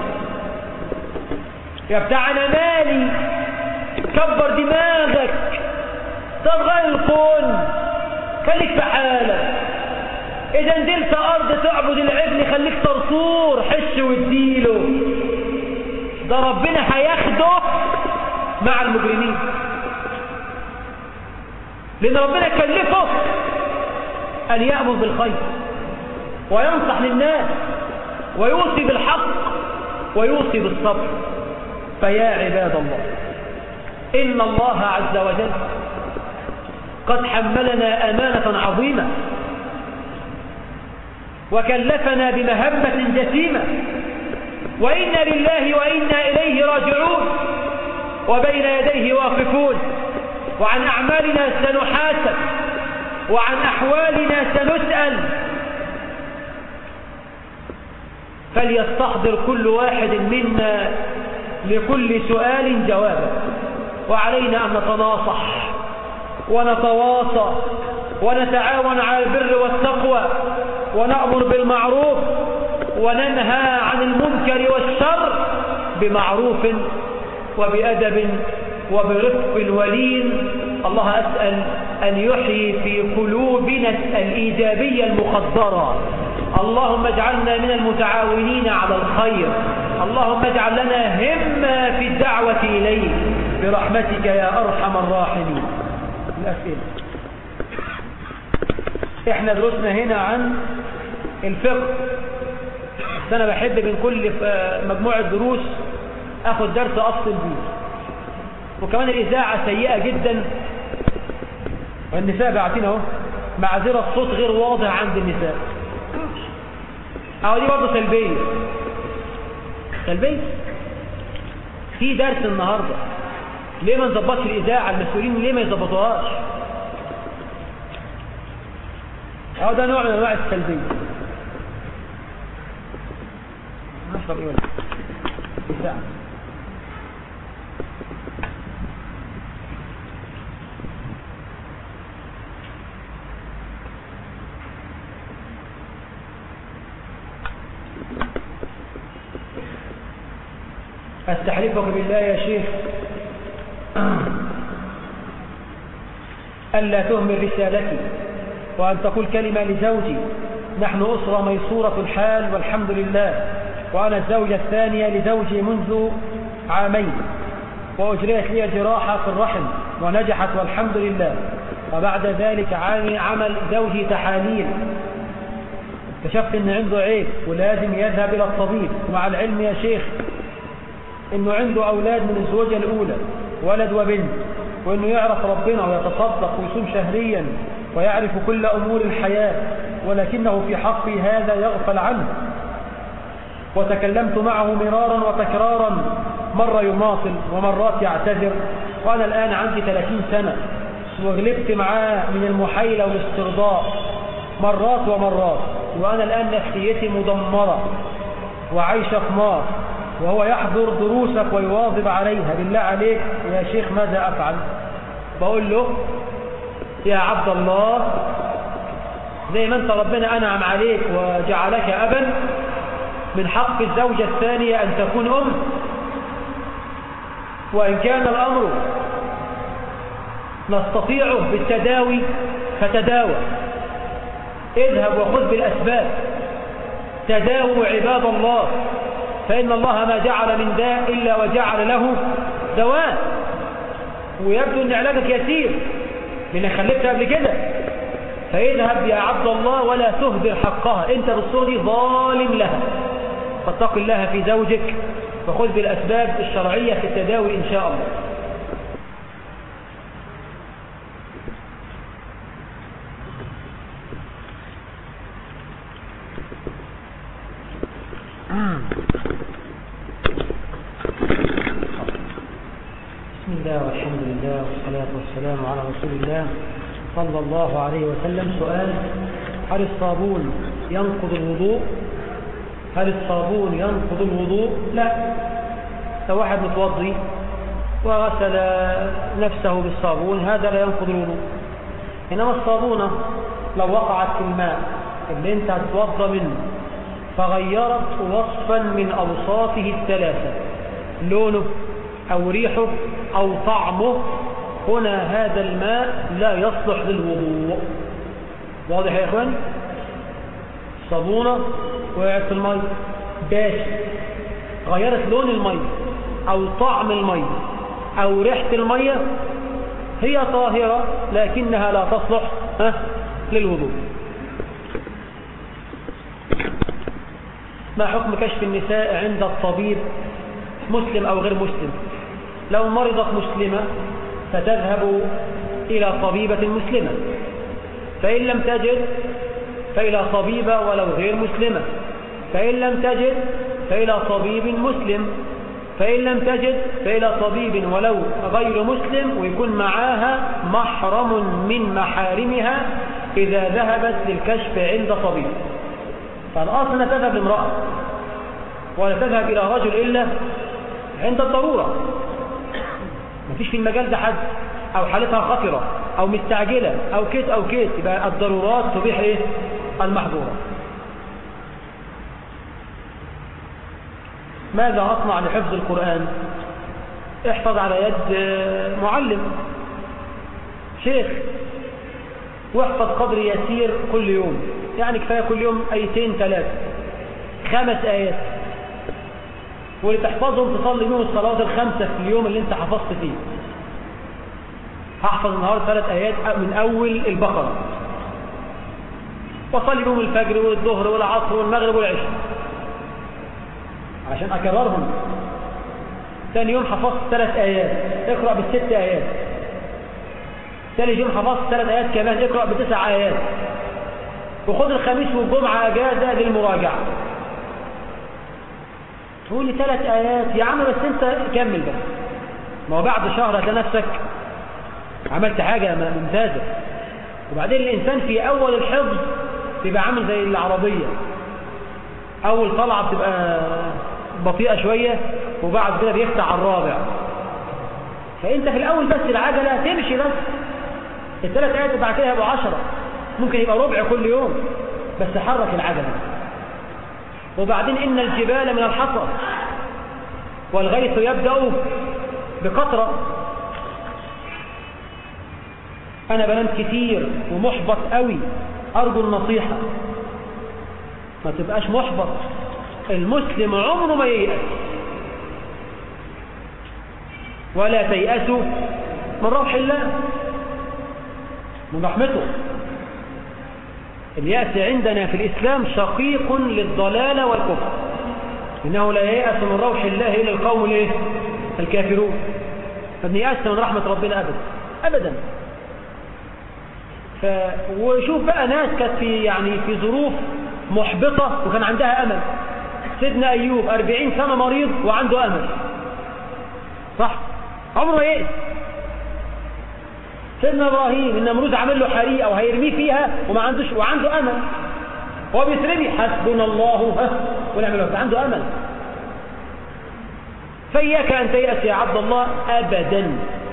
يا بتاع انا مالي كبر دماغك تغير الكون خليك في حالك اذا نزلت ارض تعبد العجل خليك صرصور حش واديله ده ربنا هياخده مع المجرمين لان ربنا كلفه ان يامر بالخير وينصح للناس ويوصي بالحق ويوصي بالصبر فيا عباد الله إن الله عز وجل قد حملنا أمانة عظيمة وكلفنا بمهمة جسيمة وإنا لله وإنا إليه راجعون وبين يديه واقفون وعن أعمالنا سنحاسب وعن أحوالنا سنسأل فليستحضر كل واحد منا لكل سؤال جوابا وعلينا أن نتناصح ونتواصى ونتعاون على البر والتقوى ونأمر بالمعروف وننهى عن المنكر والشر بمعروف وبأدب وبرفق ولين الله أسأل أن يحيي في قلوبنا الإيجابية المخدرة اللهم اجعلنا من المتعاونين على الخير اللهم اجعل لنا همة في الدعوة إليك برحمتك يا أرحم الراحمين الأسئلة احنا درسنا هنا عن الفقه بس انا بحب من كل مجموعة دروس اخد درس افصل بيه وكمان الاذاعة سيئة جدا والنساء باعتين اهو معذرة الصوت غير واضح عند النساء اهو دي برضه سلبية سلبية في درس النهاردة ليه ما نظبطش الإذاعة المسؤولين ليه ما يظبطوهاش أو ده نوع من أنواع السلبية نشرب إيه ولا إذاعة أستحلفك بالله يا شيخ ألا تهمل رسالتي وأن تقول كلمة لزوجي نحن أسرة ميسورة الحال والحمد لله وأنا الزوجة الثانية لزوجي منذ عامين وأجريت لي جراحة في الرحم ونجحت والحمد لله وبعد ذلك عمل زوجي تحاليل اكتشفت ان عنده عيب ولازم يذهب الى الطبيب مع العلم يا شيخ انه عنده اولاد من الزوجة الاولى ولد وبنت وانه يعرف ربنا ويتصدق ويصوم شهريا ويعرف كل امور الحياة ولكنه في حقي هذا يغفل عنه وتكلمت معه مرارا وتكرارا مرة يماطل ومرات يعتذر وانا الان عندي 30 سنة وغلبت معاه من المحايلة والاسترضاء مرات ومرات وانا الان نفسيتي مدمرة وعايشة في نار وهو يحضر دروسك ويواظب عليها بالله عليك يا شيخ ماذا أفعل بقول له يا عبد الله زي ما انت ربنا أنعم عليك وجعلك أبا من حق الزوجة الثانية أن تكون أم وإن كان الأمر نستطيعه بالتداوي فتداوى اذهب وخذ بالأسباب تداووا عباد الله فإن الله ما جعل من داء إلا وجعل له دواء ويبدو أن علاجك يسير لأنك خلفت قبل كده فاذهب يا عبد الله ولا تهدر حقها انت بالصورة دي ظالم لها فاتق الله في زوجك وخذ بالأسباب الشرعية في التداوي إن شاء الله بسم الله والحمد لله والصلاة والسلام على رسول الله صلى الله عليه وسلم سؤال هل الصابون ينقض الوضوء هل الصابون ينقض الوضوء لا لو واحد متوضي وغسل نفسه بالصابون هذا لا ينقض الوضوء إنما الصابونة لو وقعت في الماء اللي انت هتتوضى منه فغيرت وصفا من أوصافه الثلاثة لونه أو ريحه أو طعمه هنا هذا الماء لا يصلح للوضوء واضح يا إخوان صابونة وقعت في المي داش غيرت لون المي أو طعم المي أو ريحة المية هي طاهرة لكنها لا تصلح ها للوضوء ما حكم كشف النساء عند الطبيب مسلم أو غير مسلم لو مرضت مسلمة فتذهب إلى طبيبة مسلمة فإن لم تجد فإلى طبيبة ولو غير مسلمة فإن لم تجد فإلى طبيب مسلم فإن لم تجد فإلى طبيب ولو غير مسلم ويكون معاها محرم من محارمها إذا ذهبت للكشف عند طبيب فالأصل أن تذهب لامرأة ولا تذهب إلى رجل إلا عند الضرورة مفيش في المجال ده حد أو حالتها خطرة أو مستعجلة أو كيت أو كيت يبقى الضرورات تبيح إيه المحظورات ماذا أصنع لحفظ القرآن احفظ على يد معلم شيخ واحفظ قدر يسير كل يوم يعني كفاية كل يوم ايتين ثلاثة خمس آيات واللي تحفظهم تصلي بيهم الصلوات الخمسة في اليوم اللي انت حفظت فيه هحفظ النهاردة ثلاث آيات من أول البقرة وصلي بيهم الفجر والظهر والعصر والمغرب والعشاء عشان أكررهم ثاني يوم حفظت ثلاث آيات اقرأ بالست آيات ثالث يوم حفظت ثلاث آيات كمان اقرأ بتسع آيات وخذ الخميس والجمعة أجازة للمراجعة تقول لي ثلاث آيات يا عم بس أنت كمل بس ما هو بعد شهر هتلاقي نفسك عملت حاجة ممتازة وبعدين الإنسان في أول الحفظ بيبقى عامل زي العربية أول طلعة بتبقى بطيئة شوية وبعد كده بيفتح على الرابع فأنت في الأول بس العجلة تمشي بس الثلاث آيات بعد كده يبقوا عشرة ممكن يبقى ربع كل يوم بس حرك العجلة وبعدين إن الجبال من الحصى والغيث يبدأ بقطرة أنا بنام كتير ومحبط قوي أرجو النصيحة ما تبقاش محبط المسلم عمره ما ييأس ولا تيأسوا من روح الله من رحمته اليأس عندنا في الإسلام شقيق للضلال والكفر إنه لا ييأس من روح الله إلا القوم الايه الكافرون فابن يأس من رحمة ربنا أبدا أبدا ف... وشوف بقى ناس كانت في يعني في ظروف محبطة وكان عندها أمل سيدنا أيوب أربعين سنة مريض وعنده أمل صح عمره يئس سيدنا إبراهيم النمروز عامل له حريقة وهيرميه فيها وما عندوش وعنده أمل هو بيترمي حسبنا الله ونعم الوكيل عنده أمل فإياك أن تيأس يا عبد الله أبدا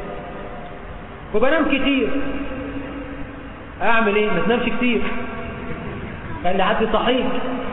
وبنام كتير أعمل إيه ما تنامش كتير قال لي حد صحيح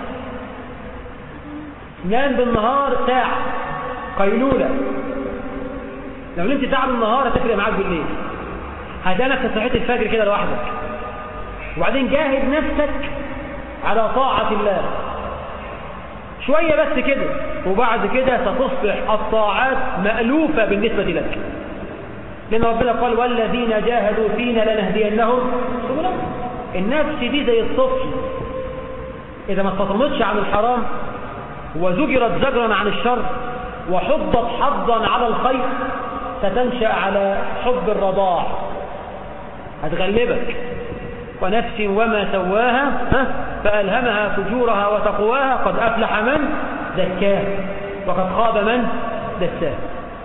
نام بالنهار ساعة قيلولة لو نمت ساعة بالنهار هتفرق معاك بالليل هتلاقي نفسك صحيت الفجر كده لوحدك وبعدين جاهد نفسك على طاعة الله شوية بس كده وبعد كده ستصبح الطاعات مألوفة بالنسبة لك لأن ربنا قال والذين جاهدوا فينا لنهدينهم سبلنا النفس دي زي الطفل إذا ما استطمتش عن الحرام وزجرت زجرا عن الشر وحضت حظا على الخير ستنشأ على حب الرضاع هتغلبك ونفس وما سواها فألهمها فجورها وتقواها قد أفلح من زكاها وقد خاب من دساه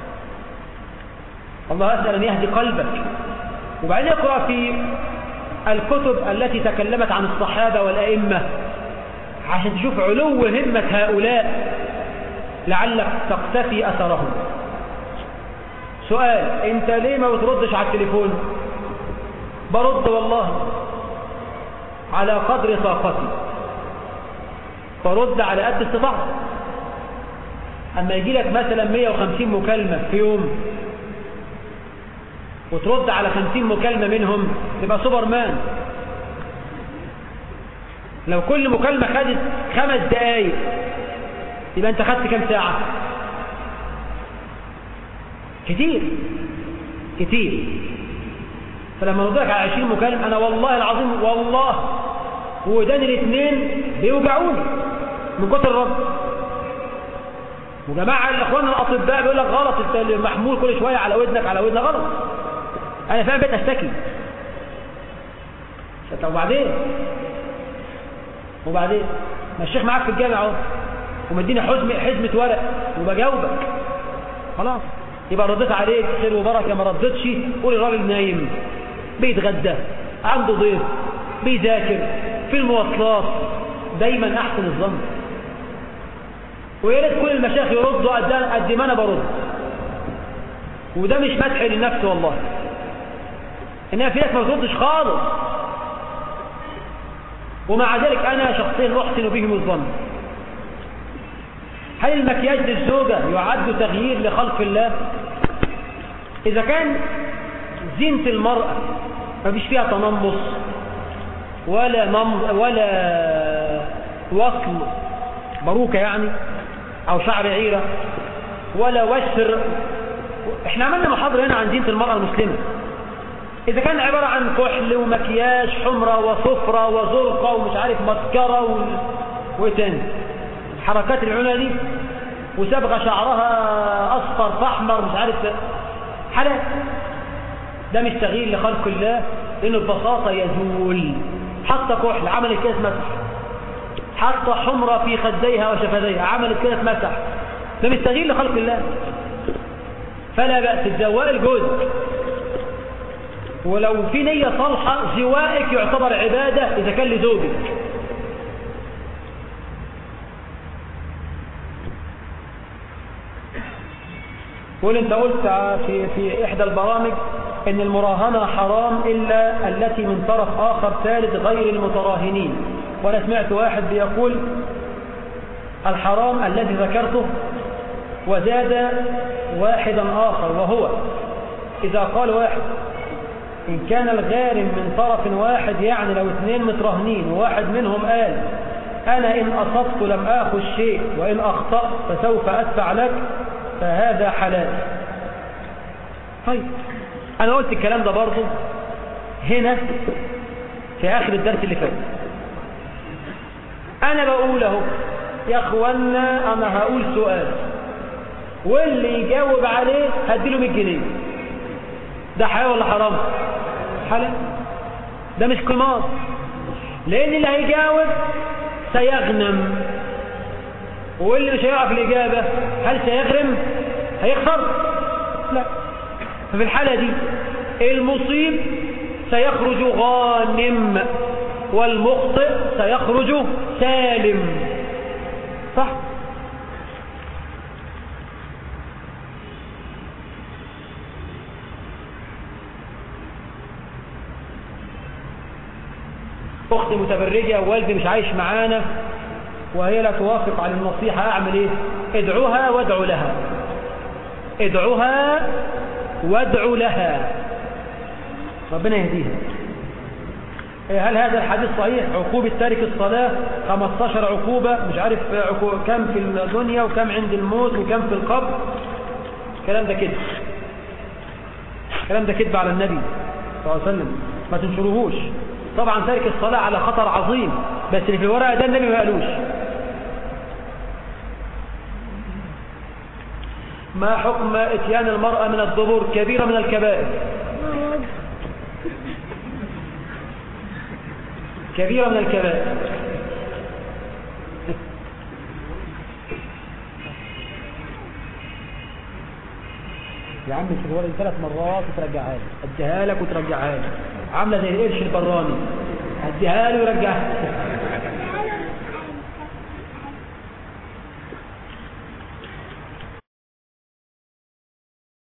الله أسأل أن يهدي قلبك وبعدين اقرأ في الكتب التي تكلمت عن الصحابة والأئمة عشان تشوف علو همة هؤلاء لعلك تقتفي أثرهم سؤال انت ليه ما بتردش على التليفون برد والله على قدر طاقتي برد على قد استطاعتي اما يجي لك مثلا 150 مكالمة في يوم وترد على 50 مكالمة منهم تبقى سوبرمان لو كل مكالمة خدت خمس دقايق يبقى انت خدت كم ساعة كتير كتير فلما نضيعك على 20 مكالمة أنا والله العظيم والله ودان الاثنين بيوجعوني من كتر الرد وجماعة الإخوان الأطباء بيقول لك غلط انت محمول كل شوية على ودنك على ودنك غلط أنا فاهم بيت أشتكي طب وبعدين وبعدين ما الشيخ معاك في الجامع اهو ومديني حزمة حزمة ورق وبجاوبك خلاص يبقى رديت عليك خير وبركه ما ردتش قول الراجل نايم بيتغدى عنده ضيف بيذاكر في المواصلات دايما احسن الظن ويا ريت كل المشايخ يردوا قد قد ما انا برد وده مش مدح للنفس والله انها في ناس ما بتردش خالص ومع ذلك انا شخصيا احسن بهم الظن هل المكياج للزوجة يعد تغيير لخلق الله إذا كان زينة المرأة ما فيش فيها تنمص ولا نم ولا وصل باروكة يعني أو شعر عيرة ولا وشر احنا عملنا محاضرة هنا عن زينة المرأة المسلمة إذا كان عبارة عن كحل ومكياج حمرة وصفرة وزرقة ومش عارف مسكرة و... وإيه تاني حركات العلا دي وسبغ شعرها أصفر فأحمر مش عارف حلال ده مش تغيير لخلق الله لأنه ببساطة يزول حتى كحل عملت كده مسح حتى حمرة في خديها وشفتيها عملت كده مسح ده مستغيل لخلق الله فلا بأس الزواء الجوز ولو في نية صالحة زوائك يعتبر عبادة إذا كان لزوجك قول انت قلت في, في إحدى البرامج ان المراهنة حرام إلا التي من طرف آخر ثالث غير المتراهنين وأنا سمعت واحد بيقول الحرام الذي ذكرته وزاد واحدا آخر وهو إذا قال واحد إن كان الغارم من طرف واحد يعني لو اثنين متراهنين وواحد منهم قال أنا إن أصبت لم آخذ شيء وإن أخطأت فسوف أدفع لك فهذا حلال طيب أنا قلت الكلام ده برضه هنا في آخر الدرس اللي فات أنا بقول اهو يا أخوانا أنا هقول سؤال واللي يجاوب عليه هديله 100 جنيه ده حلال ولا حرام حلال ده مش قمار لأن اللي هيجاوب سيغنم واللي مش هيعرف الإجابة هل سيغرم هيخسر لا ففي الحالة دي المصيب سيخرج غانم والمخطئ سيخرج سالم صح أختي متبرجة ووالدي مش عايش معانا وهي لا توافق على النصيحة أعمل إيه ادعوها وادعو لها ادعوها وادعو لها ربنا يهديها هل هذا الحديث صحيح عقوبة تارك الصلاة 15 عقوبة مش عارف كم في الدنيا وكم عند الموت وكم في القبر الكلام ده كده الكلام ده كذب على النبي صلى الله عليه وسلم ما تنشروهوش طبعا تارك الصلاة على خطر عظيم بس اللي في الورقة ده النبي ما قالوش ما حكم اتيان المرأة من الدبور كبيرة من الكبائر كبيرة من الكبائر يا عم في الورق ثلاث مرات وترجعها لي اديها لك وترجعها لي عامله زي القرش البراني اديها له ويرجعها